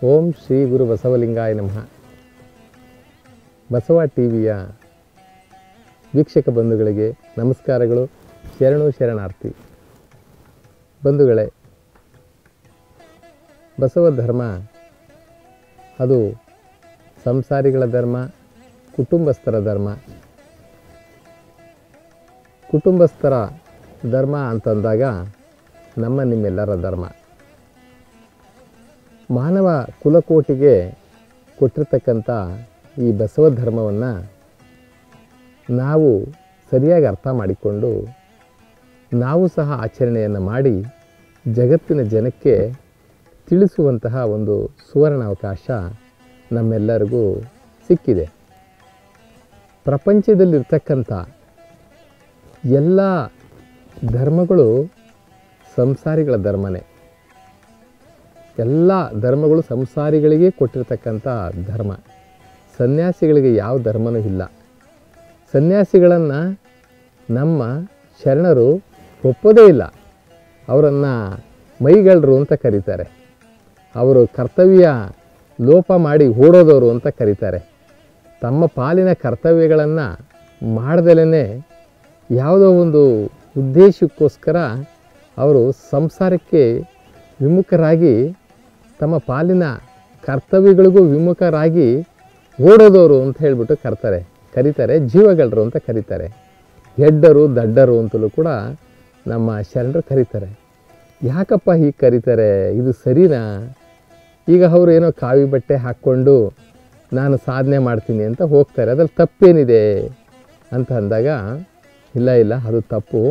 ಓಂ ಶ್ರೀ ಗುರು ಬಸವಲಿಂಗಾಯ ನಮಃ ಬಸವ ಟಿ ವಿಯ ವೀಕ್ಷಕ ಬಂಧುಗಳಿಗೆ ನಮಸ್ಕಾರಗಳು ಶರಣು ಶರಣಾರ್ಥಿ ಬಂಧುಗಳೇ ಬಸವ ಧರ್ಮ ಅದು ಸಂಸಾರಿಗಳ ಧರ್ಮ ಕುಟುಂಬಸ್ಥರ ಧರ್ಮ ಕುಟುಂಬಸ್ಥರ ಧರ್ಮ ಅಂತಂದಾಗ ನಮ್ಮ ನಿಮ್ಮೆಲ್ಲರ ಧರ್ಮ ಮಾನವ ಕುಲಕೋಟಿಗೆ ಕೊಟ್ಟಿರ್ತಕ್ಕಂಥ ಈ ಬಸವ ಧರ್ಮವನ್ನು ನಾವು ಸರಿಯಾಗಿ ಅರ್ಥ ಮಾಡಿಕೊಂಡು ನಾವು ಸಹ ಆಚರಣೆಯನ್ನು ಮಾಡಿ ಜಗತ್ತಿನ ಜನಕ್ಕೆ ತಿಳಿಸುವಂತಹ ಒಂದು ಸುವರ್ಣ ಅವಕಾಶ ನಮ್ಮೆಲ್ಲರಿಗೂ ಸಿಕ್ಕಿದೆ ಪ್ರಪಂಚದಲ್ಲಿರ್ತಕ್ಕಂಥ ಎಲ್ಲ ಧರ್ಮಗಳು ಸಂಸಾರಿಗಳ ಧರ್ಮನೇ ಎಲ್ಲ ಧರ್ಮಗಳು ಸಂಸಾರಿಗಳಿಗೆ ಕೊಟ್ಟಿರ್ತಕ್ಕಂಥ ಧರ್ಮ ಸನ್ಯಾಸಿಗಳಿಗೆ ಯಾವ ಧರ್ಮನೂ ಇಲ್ಲ ಸನ್ಯಾಸಿಗಳನ್ನು ನಮ್ಮ ಶರಣರು ಒಪ್ಪೋದೇ ಇಲ್ಲ ಅವರನ್ನು ಮೈಗಳ್ರು ಅಂತ ಕರೀತಾರೆ ಅವರು ಕರ್ತವ್ಯ ಲೋಪ ಮಾಡಿ ಓಡೋದವರು ಅಂತ ಕರೀತಾರೆ ತಮ್ಮ ಪಾಲಿನ ಕರ್ತವ್ಯಗಳನ್ನು ಮಾಡ್ದಲೇ ಯಾವುದೋ ಒಂದು ಉದ್ದೇಶಕ್ಕೋಸ್ಕರ ಅವರು ಸಂಸಾರಕ್ಕೆ ವಿಮುಖರಾಗಿ ತಮ್ಮ ಪಾಲಿನ ಕರ್ತವ್ಯಗಳಿಗೂ ವಿಮುಖರಾಗಿ ಓಡೋದವರು ಅಂತ ಹೇಳ್ಬಿಟ್ಟು ಕರ್ತಾರೆ ಕರೀತಾರೆ ಜೀವಗಳರು ಅಂತ ಕರೀತಾರೆ ಹೆಡ್ಡರು ದಡ್ಡರು ಅಂತಲೂ ಕೂಡ ನಮ್ಮ ಶರಣರು ಕರೀತಾರೆ ಯಾಕಪ್ಪ ಹೀಗೆ ಕರೀತಾರೆ ಇದು ಸರಿನಾ ಈಗ ಅವರು ಏನೋ ಕಾವಿ ಬಟ್ಟೆ ಹಾಕ್ಕೊಂಡು ನಾನು ಸಾಧನೆ ಮಾಡ್ತೀನಿ ಅಂತ ಹೋಗ್ತಾರೆ ಅದ್ರಲ್ಲಿ ತಪ್ಪೇನಿದೆ ಅಂತ ಅಂದಾಗ ಇಲ್ಲ ಇಲ್ಲ ಅದು ತಪ್ಪು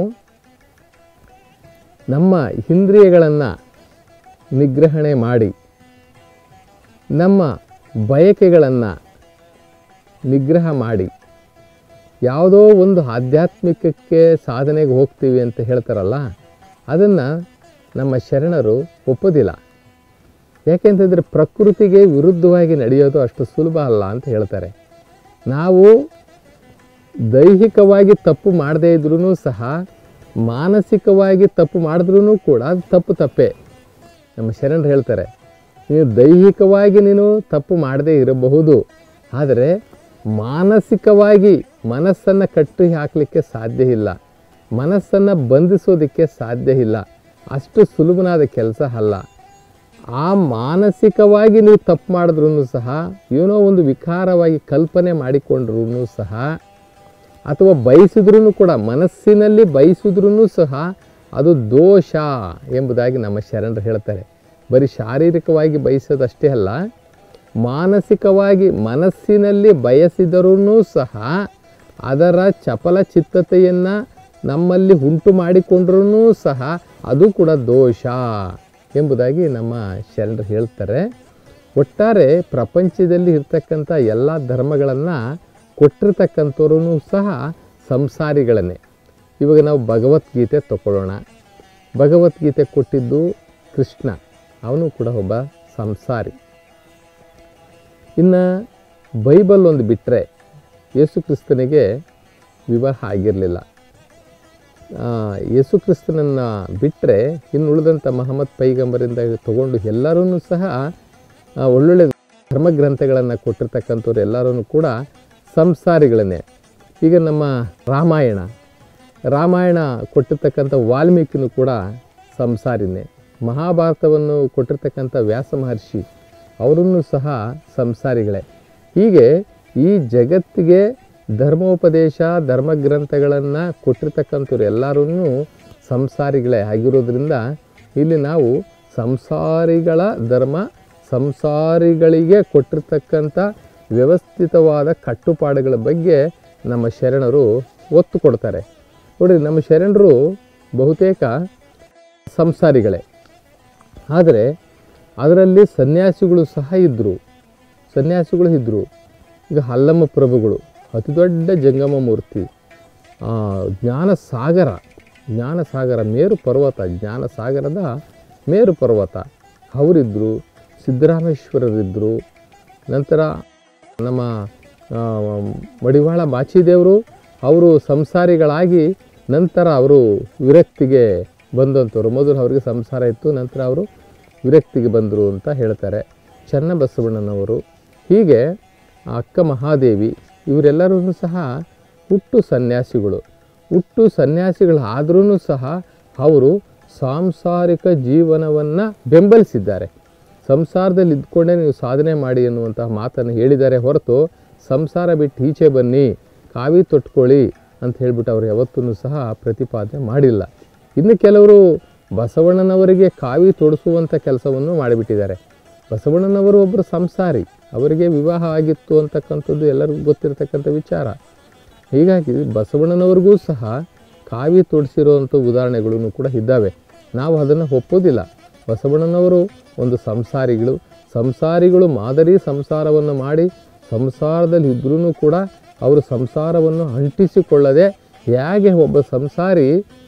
ನಮ್ಮ ಇಂದ್ರಿಯಗಳನ್ನು ನಿಗ್ರಹಣೆ ಮಾಡಿ ನಮ್ಮ ಬಯಕೆಗಳನ್ನು ನಿಗ್ರಹ ಮಾಡಿ ಯಾವುದೋ ಒಂದು ಆಧ್ಯಾತ್ಮಿಕಕ್ಕೆ ಸಾಧನೆಗೆ ಹೋಗ್ತೀವಿ ಅಂತ ಹೇಳ್ತಾರಲ್ಲ ಅದನ್ನು ನಮ್ಮ ಶರಣರು ಒಪ್ಪೋದಿಲ್ಲ ಯಾಕೆಂತಂದರೆ ಪ್ರಕೃತಿಗೆ ವಿರುದ್ಧವಾಗಿ ನಡೆಯೋದು ಅಷ್ಟು ಸುಲಭ ಅಲ್ಲ ಅಂತ ಹೇಳ್ತಾರೆ ನಾವು ದೈಹಿಕವಾಗಿ ತಪ್ಪು ಮಾಡದೇ ಇದ್ರೂ ಸಹ ಮಾನಸಿಕವಾಗಿ ತಪ್ಪು ಮಾಡಿದ್ರೂ ಕೂಡ ಅದು ತಪ್ಪು ತಪ್ಪೇ ನಮ್ಮ ಶರಣರು ಹೇಳ್ತಾರೆ ನೀನು ದೈಹಿಕವಾಗಿ ನೀನು ತಪ್ಪು ಮಾಡದೇ ಇರಬಹುದು ಆದರೆ ಮಾನಸಿಕವಾಗಿ ಮನಸ್ಸನ್ನು ಕಟ್ಟಿ ಹಾಕಲಿಕ್ಕೆ ಸಾಧ್ಯ ಇಲ್ಲ ಮನಸ್ಸನ್ನು ಬಂಧಿಸೋದಕ್ಕೆ ಸಾಧ್ಯ ಇಲ್ಲ ಅಷ್ಟು ಸುಲಭನಾದ ಕೆಲಸ ಅಲ್ಲ ಆ ಮಾನಸಿಕವಾಗಿ ನೀವು ತಪ್ಪು ಮಾಡಿದ್ರೂ ಸಹ ಏನೋ ಒಂದು ವಿಕಾರವಾಗಿ ಕಲ್ಪನೆ ಮಾಡಿಕೊಂಡ್ರೂ ಸಹ ಅಥವಾ ಬಯಸಿದ್ರೂ ಕೂಡ ಮನಸ್ಸಿನಲ್ಲಿ ಬಯಸಿದ್ರೂ ಸಹ ಅದು ದೋಷ ಎಂಬುದಾಗಿ ನಮ್ಮ ಶರಣರು ಹೇಳ್ತಾರೆ ಬರೀ ಶಾರೀರಿಕವಾಗಿ ಬಯಸೋದಷ್ಟೇ ಅಲ್ಲ ಮಾನಸಿಕವಾಗಿ ಮನಸ್ಸಿನಲ್ಲಿ ಬಯಸಿದರೂ ಸಹ ಅದರ ಚಪಲ ಚಿತ್ತತೆಯನ್ನು ನಮ್ಮಲ್ಲಿ ಉಂಟು ಮಾಡಿಕೊಂಡ್ರೂ ಸಹ ಅದು ಕೂಡ ದೋಷ ಎಂಬುದಾಗಿ ನಮ್ಮ ಶರಣರು ಹೇಳ್ತಾರೆ ಒಟ್ಟಾರೆ ಪ್ರಪಂಚದಲ್ಲಿ ಇರ್ತಕ್ಕಂಥ ಎಲ್ಲ ಧರ್ಮಗಳನ್ನು ಕೊಟ್ಟಿರ್ತಕ್ಕಂಥವ್ರೂ ಸಹ ಸಂಸಾರಿಗಳನ್ನೇ ಇವಾಗ ನಾವು ಭಗವದ್ಗೀತೆ ತಗೊಳ್ಳೋಣ ಭಗವದ್ಗೀತೆ ಕೊಟ್ಟಿದ್ದು ಕೃಷ್ಣ ಅವನು ಕೂಡ ಒಬ್ಬ ಸಂಸಾರಿ ಇನ್ನು ಬೈಬಲ್ ಒಂದು ಬಿಟ್ಟರೆ ಯೇಸು ಕ್ರಿಸ್ತನಿಗೆ ವಿವಾಹ ಆಗಿರಲಿಲ್ಲ ಯೇಸು ಕ್ರಿಸ್ತನನ್ನು ಬಿಟ್ಟರೆ ಇನ್ನು ಉಳಿದಂಥ ಮಹಮ್ಮದ್ ಪೈಗಂಬರಿಂದ ತಗೊಂಡು ಎಲ್ಲರೂ ಸಹ ಆ, ಒಳ್ಳೊಳ್ಳೆ ಧರ್ಮಗ್ರಂಥಗಳನ್ನು ಕೊಟ್ಟಿರ್ತಕ್ಕಂಥವ್ರು ಎಲ್ಲರೂ ಕೂಡ ಸಂಸಾರಿಗಳನ್ನೇ ಈಗ ನಮ್ಮ ರಾಮಾಯಣ ರಾಮಾಯಣ ಕೊಟ್ಟಿರ್ತಕ್ಕಂಥ ವಾಲ್ಮೀಕಿನೂ ಕೂಡ ಸಂಸಾರಿನೇ ಮಹಾಭಾರತವನ್ನು ಕೊಟ್ಟಿರ್ತಕ್ಕಂಥ ವ್ಯಾಸ ಮಹರ್ಷಿ ಅವರನ್ನು ಸಹ ಸಂಸಾರಿಗಳೇ ಹೀಗೆ ಈ ಜಗತ್ತಿಗೆ ಧರ್ಮೋಪದೇಶ ಧರ್ಮಗ್ರಂಥಗಳನ್ನು ಕೊಟ್ಟಿರ್ತಕ್ಕಂಥವ್ರು ಎಲ್ಲರೂ ಸಂಸಾರಿಗಳೇ ಆಗಿರೋದ್ರಿಂದ ಇಲ್ಲಿ ನಾವು ಸಂಸಾರಿಗಳ ಧರ್ಮ ಸಂಸಾರಿಗಳಿಗೆ ಕೊಟ್ಟಿರ್ತಕ್ಕಂಥ ವ್ಯವಸ್ಥಿತವಾದ ಕಟ್ಟುಪಾಡುಗಳ ಬಗ್ಗೆ ನಮ್ಮ ಶರಣರು ಒತ್ತು ಕೊಡ್ತಾರೆ ನೋಡಿರಿ ನಮ್ಮ ಶರಣರು ಬಹುತೇಕ ಸಂಸಾರಿಗಳೇ ಆದರೆ ಅದರಲ್ಲಿ ಸನ್ಯಾಸಿಗಳು ಸಹ ಇದ್ದರು ಸನ್ಯಾಸಿಗಳು ಇದ್ದರು ಈಗ ಹಲ್ಲಮ್ಮ ಪ್ರಭುಗಳು ಅತಿ ದೊಡ್ಡ ಜಂಗಮ ಮೂರ್ತಿ ಆ, ಜ್ಞಾನ ಸಾಗರ ಜ್ಞಾನ ಸಾಗರ ಮೇರು ಪರ್ವತ ಜ್ಞಾನ ಸಾಗರದ ಮೇರು ಪರ್ವತ ಅವರಿದ್ದರು ಸಿದ್ದರಾಮೇಶ್ವರರಿದ್ದರು ನಂತರ ನಮ್ಮ ಆ, ಮಡಿವಾಳ ಮಾಚಿದೇವರು ಅವರು ಸಂಸಾರಿಗಳಾಗಿ ನಂತರ ಅವರು ವಿರಕ್ತಿಗೆ ಬಂದಂಥವ್ರು ಮೊದಲು ಅವರಿಗೆ ಸಂಸಾರ ಇತ್ತು ನಂತರ ಅವರು ವಿರಕ್ತಿಗೆ ಬಂದರು ಅಂತ ಹೇಳ್ತಾರೆ ಚನ್ನಬಸವಣ್ಣನವರು ಹೀಗೆ ಆ ಅಕ್ಕ ಮಹಾದೇವಿ ಇವರೆಲ್ಲರೂ ಸಹ ಹುಟ್ಟು ಸನ್ಯಾಸಿಗಳು ಹುಟ್ಟು ಸನ್ಯಾಸಿಗಳಾದ್ರೂ ಸಹ ಅವರು ಸಾಂಸಾರಿಕ ಜೀವನವನ್ನು ಬೆಂಬಲಿಸಿದ್ದಾರೆ ಸಂಸಾರದಲ್ಲಿ ಇದ್ಕೊಂಡೇ ನೀವು ಸಾಧನೆ ಮಾಡಿ ಎನ್ನುವಂತಹ ಮಾತನ್ನು ಹೇಳಿದ್ದಾರೆ ಹೊರತು ಸಂಸಾರ ಬಿಟ್ಟು ಈಚೆ ಬನ್ನಿ ಕಾವಿ ತೊಟ್ಕೊಳ್ಳಿ ಅಂತ ಹೇಳ್ಬಿಟ್ಟು ಅವರು ಯಾವತ್ತೂ ಸಹ ಪ್ರತಿಪಾದನೆ ಮಾಡಿಲ್ಲ ಇನ್ನು ಕೆಲವರು ಬಸವಣ್ಣನವರಿಗೆ ಕಾವಿ ತೊಡಿಸುವಂಥ ಕೆಲಸವನ್ನು ಮಾಡಿಬಿಟ್ಟಿದ್ದಾರೆ ಬಸವಣ್ಣನವರು ಒಬ್ಬರು ಸಂಸಾರಿ ಅವರಿಗೆ ವಿವಾಹ ಆಗಿತ್ತು ಅಂತಕ್ಕಂಥದ್ದು ಎಲ್ಲರಿಗೂ ಗೊತ್ತಿರತಕ್ಕಂಥ ವಿಚಾರ ಹೀಗಾಗಿ ಬಸವಣ್ಣನವ್ರಿಗೂ ಸಹ ಕಾವಿ ತೊಡಿಸಿರುವಂಥ ಉದಾಹರಣೆಗಳೂ ಕೂಡ ಇದ್ದಾವೆ ನಾವು ಅದನ್ನು ಒಪ್ಪೋದಿಲ್ಲ ಬಸವಣ್ಣನವರು ಒಂದು ಸಂಸಾರಿಗಳು ಸಂಸಾರಿಗಳು ಮಾದರಿ ಸಂಸಾರವನ್ನು ಮಾಡಿ ಸಂಸಾರದಲ್ಲಿ ಇದ್ರೂ ಕೂಡ ಅವರು ಸಂಸಾರವನ್ನು ಅಂಟಿಸಿಕೊಳ್ಳದೆ ಹೇಗೆ ಒಬ್ಬ ಸಂಸಾರಿ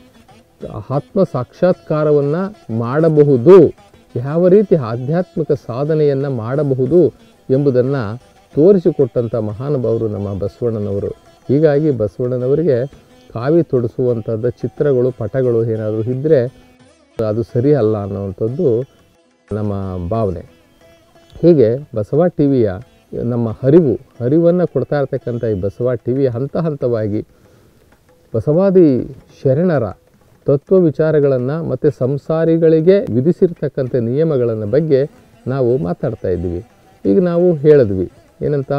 ಆತ್ಮ ಸಾಕ್ಷಾತ್ಕಾರವನ್ನು ಮಾಡಬಹುದು ಯಾವ ರೀತಿ ಆಧ್ಯಾತ್ಮಿಕ ಸಾಧನೆಯನ್ನು ಮಾಡಬಹುದು ಎಂಬುದನ್ನು ತೋರಿಸಿಕೊಟ್ಟಂಥ ಮಹಾನುಭಾವರು ನಮ್ಮ ಬಸವಣ್ಣನವರು ಹೀಗಾಗಿ ಬಸವಣ್ಣನವರಿಗೆ ಕಾವಿ ತೊಡಿಸುವಂಥದ್ದು ಚಿತ್ರಗಳು ಪಟಗಳು ಏನಾದರೂ ಇದ್ದರೆ ಅದು ಸರಿ ಅಲ್ಲ ಅನ್ನುವಂಥದ್ದು ನಮ್ಮ ಭಾವನೆ ಹೀಗೆ ಬಸವ ಟಿ ವಿಯ ನಮ್ಮ ಹರಿವು ಹರಿವನ್ನು ಕೊಡ್ತಾ ಇರ್ತಕ್ಕಂಥ ಈ ಬಸವ ಟಿ ವಿಯ ಹಂತ ಹಂತವಾಗಿ ಬಸವಾದಿ ಶರಣರ ತತ್ವ ವಿಚಾರಗಳನ್ನು ಮತ್ತು ಸಂಸಾರಿಗಳಿಗೆ ವಿಧಿಸಿರ್ತಕ್ಕಂಥ ನಿಯಮಗಳನ್ನು ಬಗ್ಗೆ ನಾವು ಮಾತಾಡ್ತಾ ಇದ್ವಿ ಈಗ ನಾವು ಹೇಳಿದ್ವಿ ಏನಂತ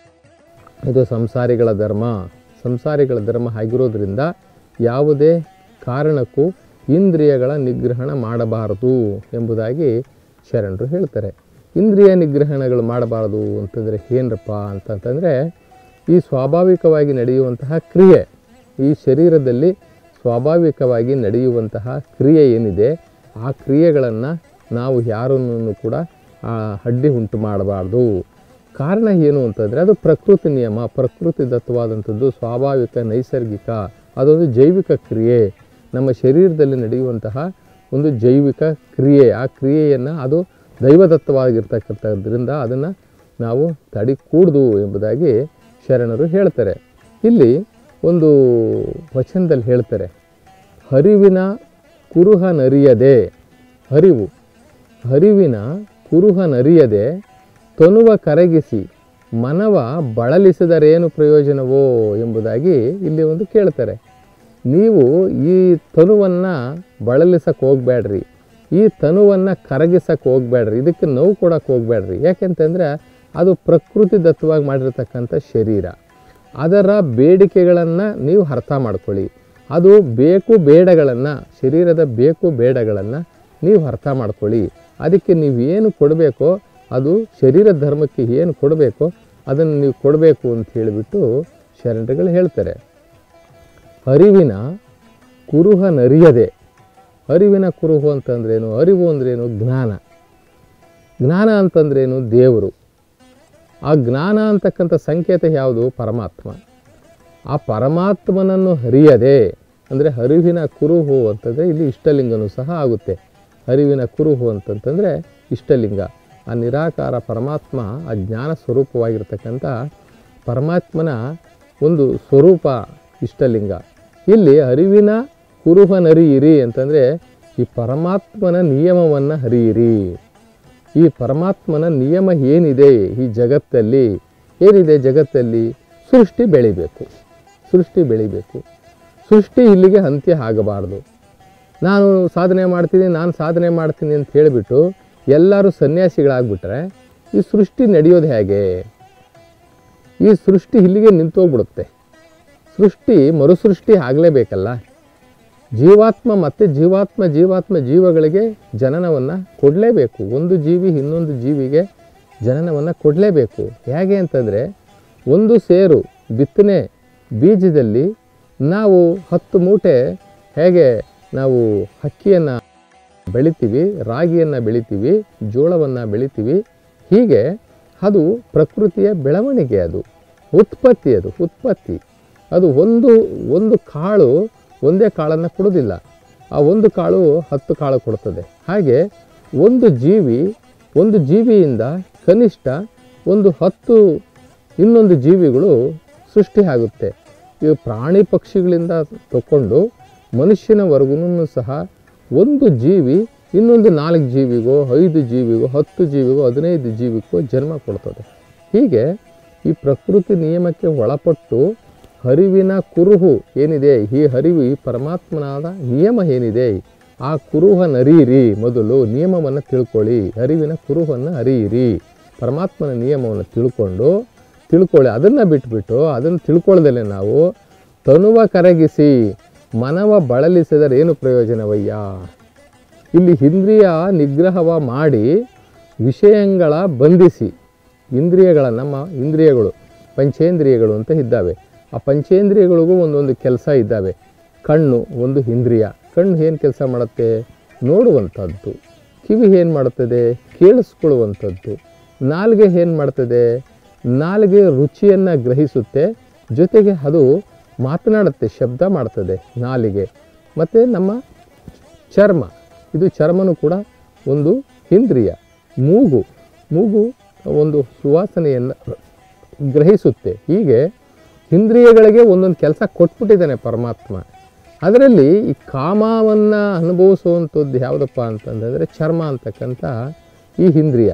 ಇದು ಸಂಸಾರಿಗಳ ಧರ್ಮ ಸಂಸಾರಿಗಳ ಧರ್ಮ ಆಗಿರೋದ್ರಿಂದ ಯಾವುದೇ ಕಾರಣಕ್ಕೂ ಇಂದ್ರಿಯಗಳ ನಿಗ್ರಹಣ ಮಾಡಬಾರದು ಎಂಬುದಾಗಿ ಶರಣರು ಹೇಳ್ತಾರೆ ಇಂದ್ರಿಯ ನಿಗ್ರಹಣಗಳು ಮಾಡಬಾರದು ಅಂತಂದರೆ ಏನರಪ್ಪ ಅಂತಂತಂದರೆ ಈ ಸ್ವಾಭಾವಿಕವಾಗಿ ನಡೆಯುವಂತಹ ಕ್ರಿಯೆ ಈ ಶರೀರದಲ್ಲಿ ಸ್ವಾಭಾವಿಕವಾಗಿ ನಡೆಯುವಂತಹ ಕ್ರಿಯೆ ಏನಿದೆ ಆ ಕ್ರಿಯೆಗಳನ್ನು ನಾವು ಯಾರನ್ನು ಕೂಡ ಆ, ಅಡ್ಡಿ ಉಂಟು ಮಾಡಬಾರ್ದು ಕಾರಣ ಏನು ಅಂತಂದರೆ ಅದು ಪ್ರಕೃತಿ ನಿಯಮ ಪ್ರಕೃತಿ ದತ್ತವಾದಂಥದ್ದು ಸ್ವಾಭಾವಿಕ ನೈಸರ್ಗಿಕ ಅದೊಂದು ಜೈವಿಕ ಕ್ರಿಯೆ ನಮ್ಮ ಶರೀರದಲ್ಲಿ ನಡೆಯುವಂತಹ ಒಂದು ಜೈವಿಕ ಕ್ರಿಯೆ ಆ ಕ್ರಿಯೆಯನ್ನು ಅದು ದೈವದತ್ತವಾಗಿರ್ತಕ್ಕಂಥದ್ರಿಂದ ಅದನ್ನು ನಾವು ತಡಿಕೂಡ್ದು ಎಂಬುದಾಗಿ ಶರಣರು ಹೇಳ್ತಾರೆ ಇಲ್ಲಿ ಒಂದು ವಚನದಲ್ಲಿ ಹೇಳ್ತಾರೆ ಹರಿವಿನ ಕುರುಹ ನರಿಯದೆ ಹರಿವು ಹರಿವಿನ ಕುರುಹ ನರಿಯದೆ ತನುವ ಕರಗಿಸಿ ಮನವ ಬಳಲಿಸಿದರೇನು ಪ್ರಯೋಜನವೋ ಎಂಬುದಾಗಿ ಇಲ್ಲಿ ಒಂದು ಕೇಳ್ತಾರೆ ನೀವು ಈ ತನುವನ್ನು ಬಳಲಿಸಕ್ಕೆ ಹೋಗ್ಬೇಡ್ರಿ ಈ ತನುವನ್ನು ಕರಗಿಸಕ್ಕೆ ಹೋಗ್ಬೇಡ್ರಿ ಇದಕ್ಕೆ ನೋವು ಕೊಡಕ್ಕೆ ಹೋಗ್ಬೇಡ್ರಿ ಯಾಕೆಂತಂದರೆ ಅದು ಪ್ರಕೃತಿ ದತ್ತವಾಗಿ ಮಾಡಿರ್ತಕ್ಕಂಥ ಶರೀರ ಅದರ ಬೇಡಿಕೆಗಳನ್ನು ನೀವು ಅರ್ಥ ಮಾಡ್ಕೊಳ್ಳಿ ಅದು ಬೇಕು ಬೇಡಗಳನ್ನು ಶರೀರದ ಬೇಕು ಬೇಡಗಳನ್ನು ನೀವು ಅರ್ಥ ಮಾಡ್ಕೊಳ್ಳಿ ಅದಕ್ಕೆ ನೀವು ಏನು ಕೊಡಬೇಕೋ ಅದು ಶರೀರ ಧರ್ಮಕ್ಕೆ ಏನು ಕೊಡಬೇಕೋ ಅದನ್ನು ನೀವು ಕೊಡಬೇಕು ಅಂತ ಹೇಳಿಬಿಟ್ಟು ಶರಣರುಗಳು ಹೇಳ್ತಾರೆ ಅರಿವಿನ ಕುರುಹ ನರಿಯದೆ ಅರಿವಿನ ಕುರುಹು ಅಂತಂದ್ರೇನು ಅರಿವು ಅಂದ್ರೇನು ಜ್ಞಾನ ಜ್ಞಾನ ಅಂತಂದ್ರೇನು ದೇವರು ಆ ಜ್ಞಾನ ಅಂತಕ್ಕಂಥ ಸಂಕೇತ ಯಾವುದು ಪರಮಾತ್ಮ ಆ ಪರಮಾತ್ಮನನ್ನು ಹರಿಯದೆ ಅಂದರೆ ಅರಿವಿನ ಕುರುಹು ಅಂತಂದರೆ ಇಲ್ಲಿ ಇಷ್ಟಲಿಂಗನೂ ಸಹ ಆಗುತ್ತೆ ಅರಿವಿನ ಕುರುಹು ಅಂತಂತಂದರೆ ಇಷ್ಟಲಿಂಗ ಆ ನಿರಾಕಾರ ಪರಮಾತ್ಮ ಆ ಜ್ಞಾನ ಸ್ವರೂಪವಾಗಿರ್ತಕ್ಕಂಥ ಪರಮಾತ್ಮನ ಒಂದು ಸ್ವರೂಪ ಇಷ್ಟಲಿಂಗ ಇಲ್ಲಿ ಅರಿವಿನ ಕುರುಹ ನರಿಯಿರಿ ಅಂತಂದರೆ ಈ ಪರಮಾತ್ಮನ ನಿಯಮವನ್ನು ಹರಿಯಿರಿ ಈ ಪರಮಾತ್ಮನ ನಿಯಮ ಏನಿದೆ ಈ ಜಗತ್ತಲ್ಲಿ ಏನಿದೆ ಜಗತ್ತಲ್ಲಿ ಸೃಷ್ಟಿ ಬೆಳಿಬೇಕು ಸೃಷ್ಟಿ ಬೆಳಿಬೇಕು ಸೃಷ್ಟಿ ಇಲ್ಲಿಗೆ ಅಂತ್ಯ ಆಗಬಾರ್ದು ನಾನು ಸಾಧನೆ ಮಾಡ್ತೀನಿ ನಾನು ಸಾಧನೆ ಮಾಡ್ತೀನಿ ಅಂತ ಹೇಳಿಬಿಟ್ಟು ಎಲ್ಲರೂ ಸನ್ಯಾಸಿಗಳಾಗ್ಬಿಟ್ರೆ ಈ ಸೃಷ್ಟಿ ನಡೆಯೋದು ಹೇಗೆ ಈ ಸೃಷ್ಟಿ ಇಲ್ಲಿಗೆ ನಿಂತೋಗ್ಬಿಡುತ್ತೆ ಸೃಷ್ಟಿ ಮರುಸೃಷ್ಟಿ ಆಗಲೇಬೇಕಲ್ಲ ಜೀವಾತ್ಮ ಮತ್ತು ಜೀವಾತ್ಮ ಜೀವಾತ್ಮ ಜೀವಗಳಿಗೆ ಜನನವನ್ನು ಕೊಡಲೇಬೇಕು ಒಂದು ಜೀವಿ ಇನ್ನೊಂದು ಜೀವಿಗೆ ಜನನವನ್ನು ಕೊಡಲೇಬೇಕು ಹೇಗೆ ಅಂತಂದರೆ ಒಂದು ಸೇರು ಬಿತ್ತನೆ ಬೀಜದಲ್ಲಿ ನಾವು ಹತ್ತು ಮೂಟೆ ಹೇಗೆ ನಾವು ಅಕ್ಕಿಯನ್ನು ಬೆಳಿತೀವಿ ರಾಗಿಯನ್ನು ಬೆಳಿತೀವಿ ಜೋಳವನ್ನು ಬೆಳಿತೀವಿ ಹೀಗೆ ಅದು ಪ್ರಕೃತಿಯ ಬೆಳವಣಿಗೆ ಅದು ಉತ್ಪತ್ತಿ ಅದು ಉತ್ಪತ್ತಿ ಅದು ಒಂದು ಒಂದು ಕಾಳು ಒಂದೇ ಕಾಳನ್ನು ಕೊಡೋದಿಲ್ಲ ಆ ಒಂದು ಕಾಳು ಹತ್ತು ಕಾಳು ಕೊಡ್ತದೆ ಹಾಗೆ ಒಂದು ಜೀವಿ ಒಂದು ಜೀವಿಯಿಂದ ಕನಿಷ್ಠ ಒಂದು ಹತ್ತು ಇನ್ನೊಂದು ಜೀವಿಗಳು ಸೃಷ್ಟಿ ಆಗುತ್ತೆ ಇವು ಪ್ರಾಣಿ ಪಕ್ಷಿಗಳಿಂದ ತಗೊಂಡು ಮನುಷ್ಯನವರೆಗೂ ಸಹ ಒಂದು ಜೀವಿ ಇನ್ನೊಂದು ನಾಲ್ಕು ಜೀವಿಗೋ ಐದು ಜೀವಿಗೋ ಹತ್ತು ಜೀವಿಗೋ ಹದಿನೈದು ಜೀವಿಗೋ ಜನ್ಮ ಕೊಡ್ತದೆ ಹೀಗೆ ಈ ಪ್ರಕೃತಿ ನಿಯಮಕ್ಕೆ ಒಳಪಟ್ಟು ಹರಿವಿನ ಕುರುಹು ಏನಿದೆ ಈ ಹರಿವು ಈ ಪರಮಾತ್ಮನಾದ ನಿಯಮ ಏನಿದೆ ಆ ಕುರುಹನ್ನು ಅರಿಯಿರಿ ಮೊದಲು ನಿಯಮವನ್ನು ತಿಳ್ಕೊಳ್ಳಿ ಹರಿವಿನ ಕುರುಹನ್ನು ಅರಿಯಿರಿ ಪರಮಾತ್ಮನ ನಿಯಮವನ್ನು ತಿಳ್ಕೊಂಡು ತಿಳ್ಕೊಳ್ಳಿ ಅದನ್ನು ಬಿಟ್ಬಿಟ್ಟು ಅದನ್ನು ತಿಳ್ಕೊಳ್ಳದಲ್ಲೇ ನಾವು ತನುವ ಕರಗಿಸಿ ಮನವ ಬಳಲಿಸಿದರೆ ಏನು ಪ್ರಯೋಜನವಯ್ಯ ಇಲ್ಲಿ ಇಂದ್ರಿಯ ನಿಗ್ರಹವ ಮಾಡಿ ವಿಷಯಗಳ ಬಂಧಿಸಿ ಇಂದ್ರಿಯಗಳ ನಮ್ಮ ಇಂದ್ರಿಯಗಳು ಪಂಚೇಂದ್ರಿಯಗಳು ಅಂತ ಇದ್ದಾವೆ ಆ ಪಂಚೇಂದ್ರಿಯಗಳಿಗೂ ಒಂದೊಂದು ಕೆಲಸ ಇದ್ದಾವೆ ಕಣ್ಣು ಒಂದು ಇಂದ್ರಿಯ ಕಣ್ಣು ಏನು ಕೆಲಸ ಮಾಡುತ್ತೆ ನೋಡುವಂಥದ್ದು ಕಿವಿ ಏನು ಮಾಡುತ್ತದೆ ಕೇಳಿಸ್ಕೊಳ್ಳುವಂಥದ್ದು ನಾಲಿಗೆ ಏನು ಮಾಡ್ತದೆ ನಾಲಿಗೆ ರುಚಿಯನ್ನು ಗ್ರಹಿಸುತ್ತೆ ಜೊತೆಗೆ ಅದು ಮಾತನಾಡುತ್ತೆ ಶಬ್ದ ಮಾಡ್ತದೆ ನಾಲಿಗೆ ಮತ್ತು ನಮ್ಮ ಚರ್ಮ ಇದು ಚರ್ಮನೂ ಕೂಡ ಒಂದು ಇಂದ್ರಿಯ ಮೂಗು ಮೂಗು ಒಂದು ಸುವಾಸನೆಯನ್ನು ಗ್ರಹಿಸುತ್ತೆ ಹೀಗೆ ಇಂದ್ರಿಯಗಳಿಗೆ ಒಂದೊಂದು ಕೆಲಸ ಕೊಟ್ಬಿಟ್ಟಿದ್ದಾನೆ ಪರಮಾತ್ಮ ಅದರಲ್ಲಿ ಈ ಕಾಮವನ್ನು ಅನುಭವಿಸುವಂಥದ್ದು ಯಾವುದಪ್ಪ ಅಂತಂದರೆ ಚರ್ಮ ಅಂತಕ್ಕಂಥ ಈ ಇಂದ್ರಿಯ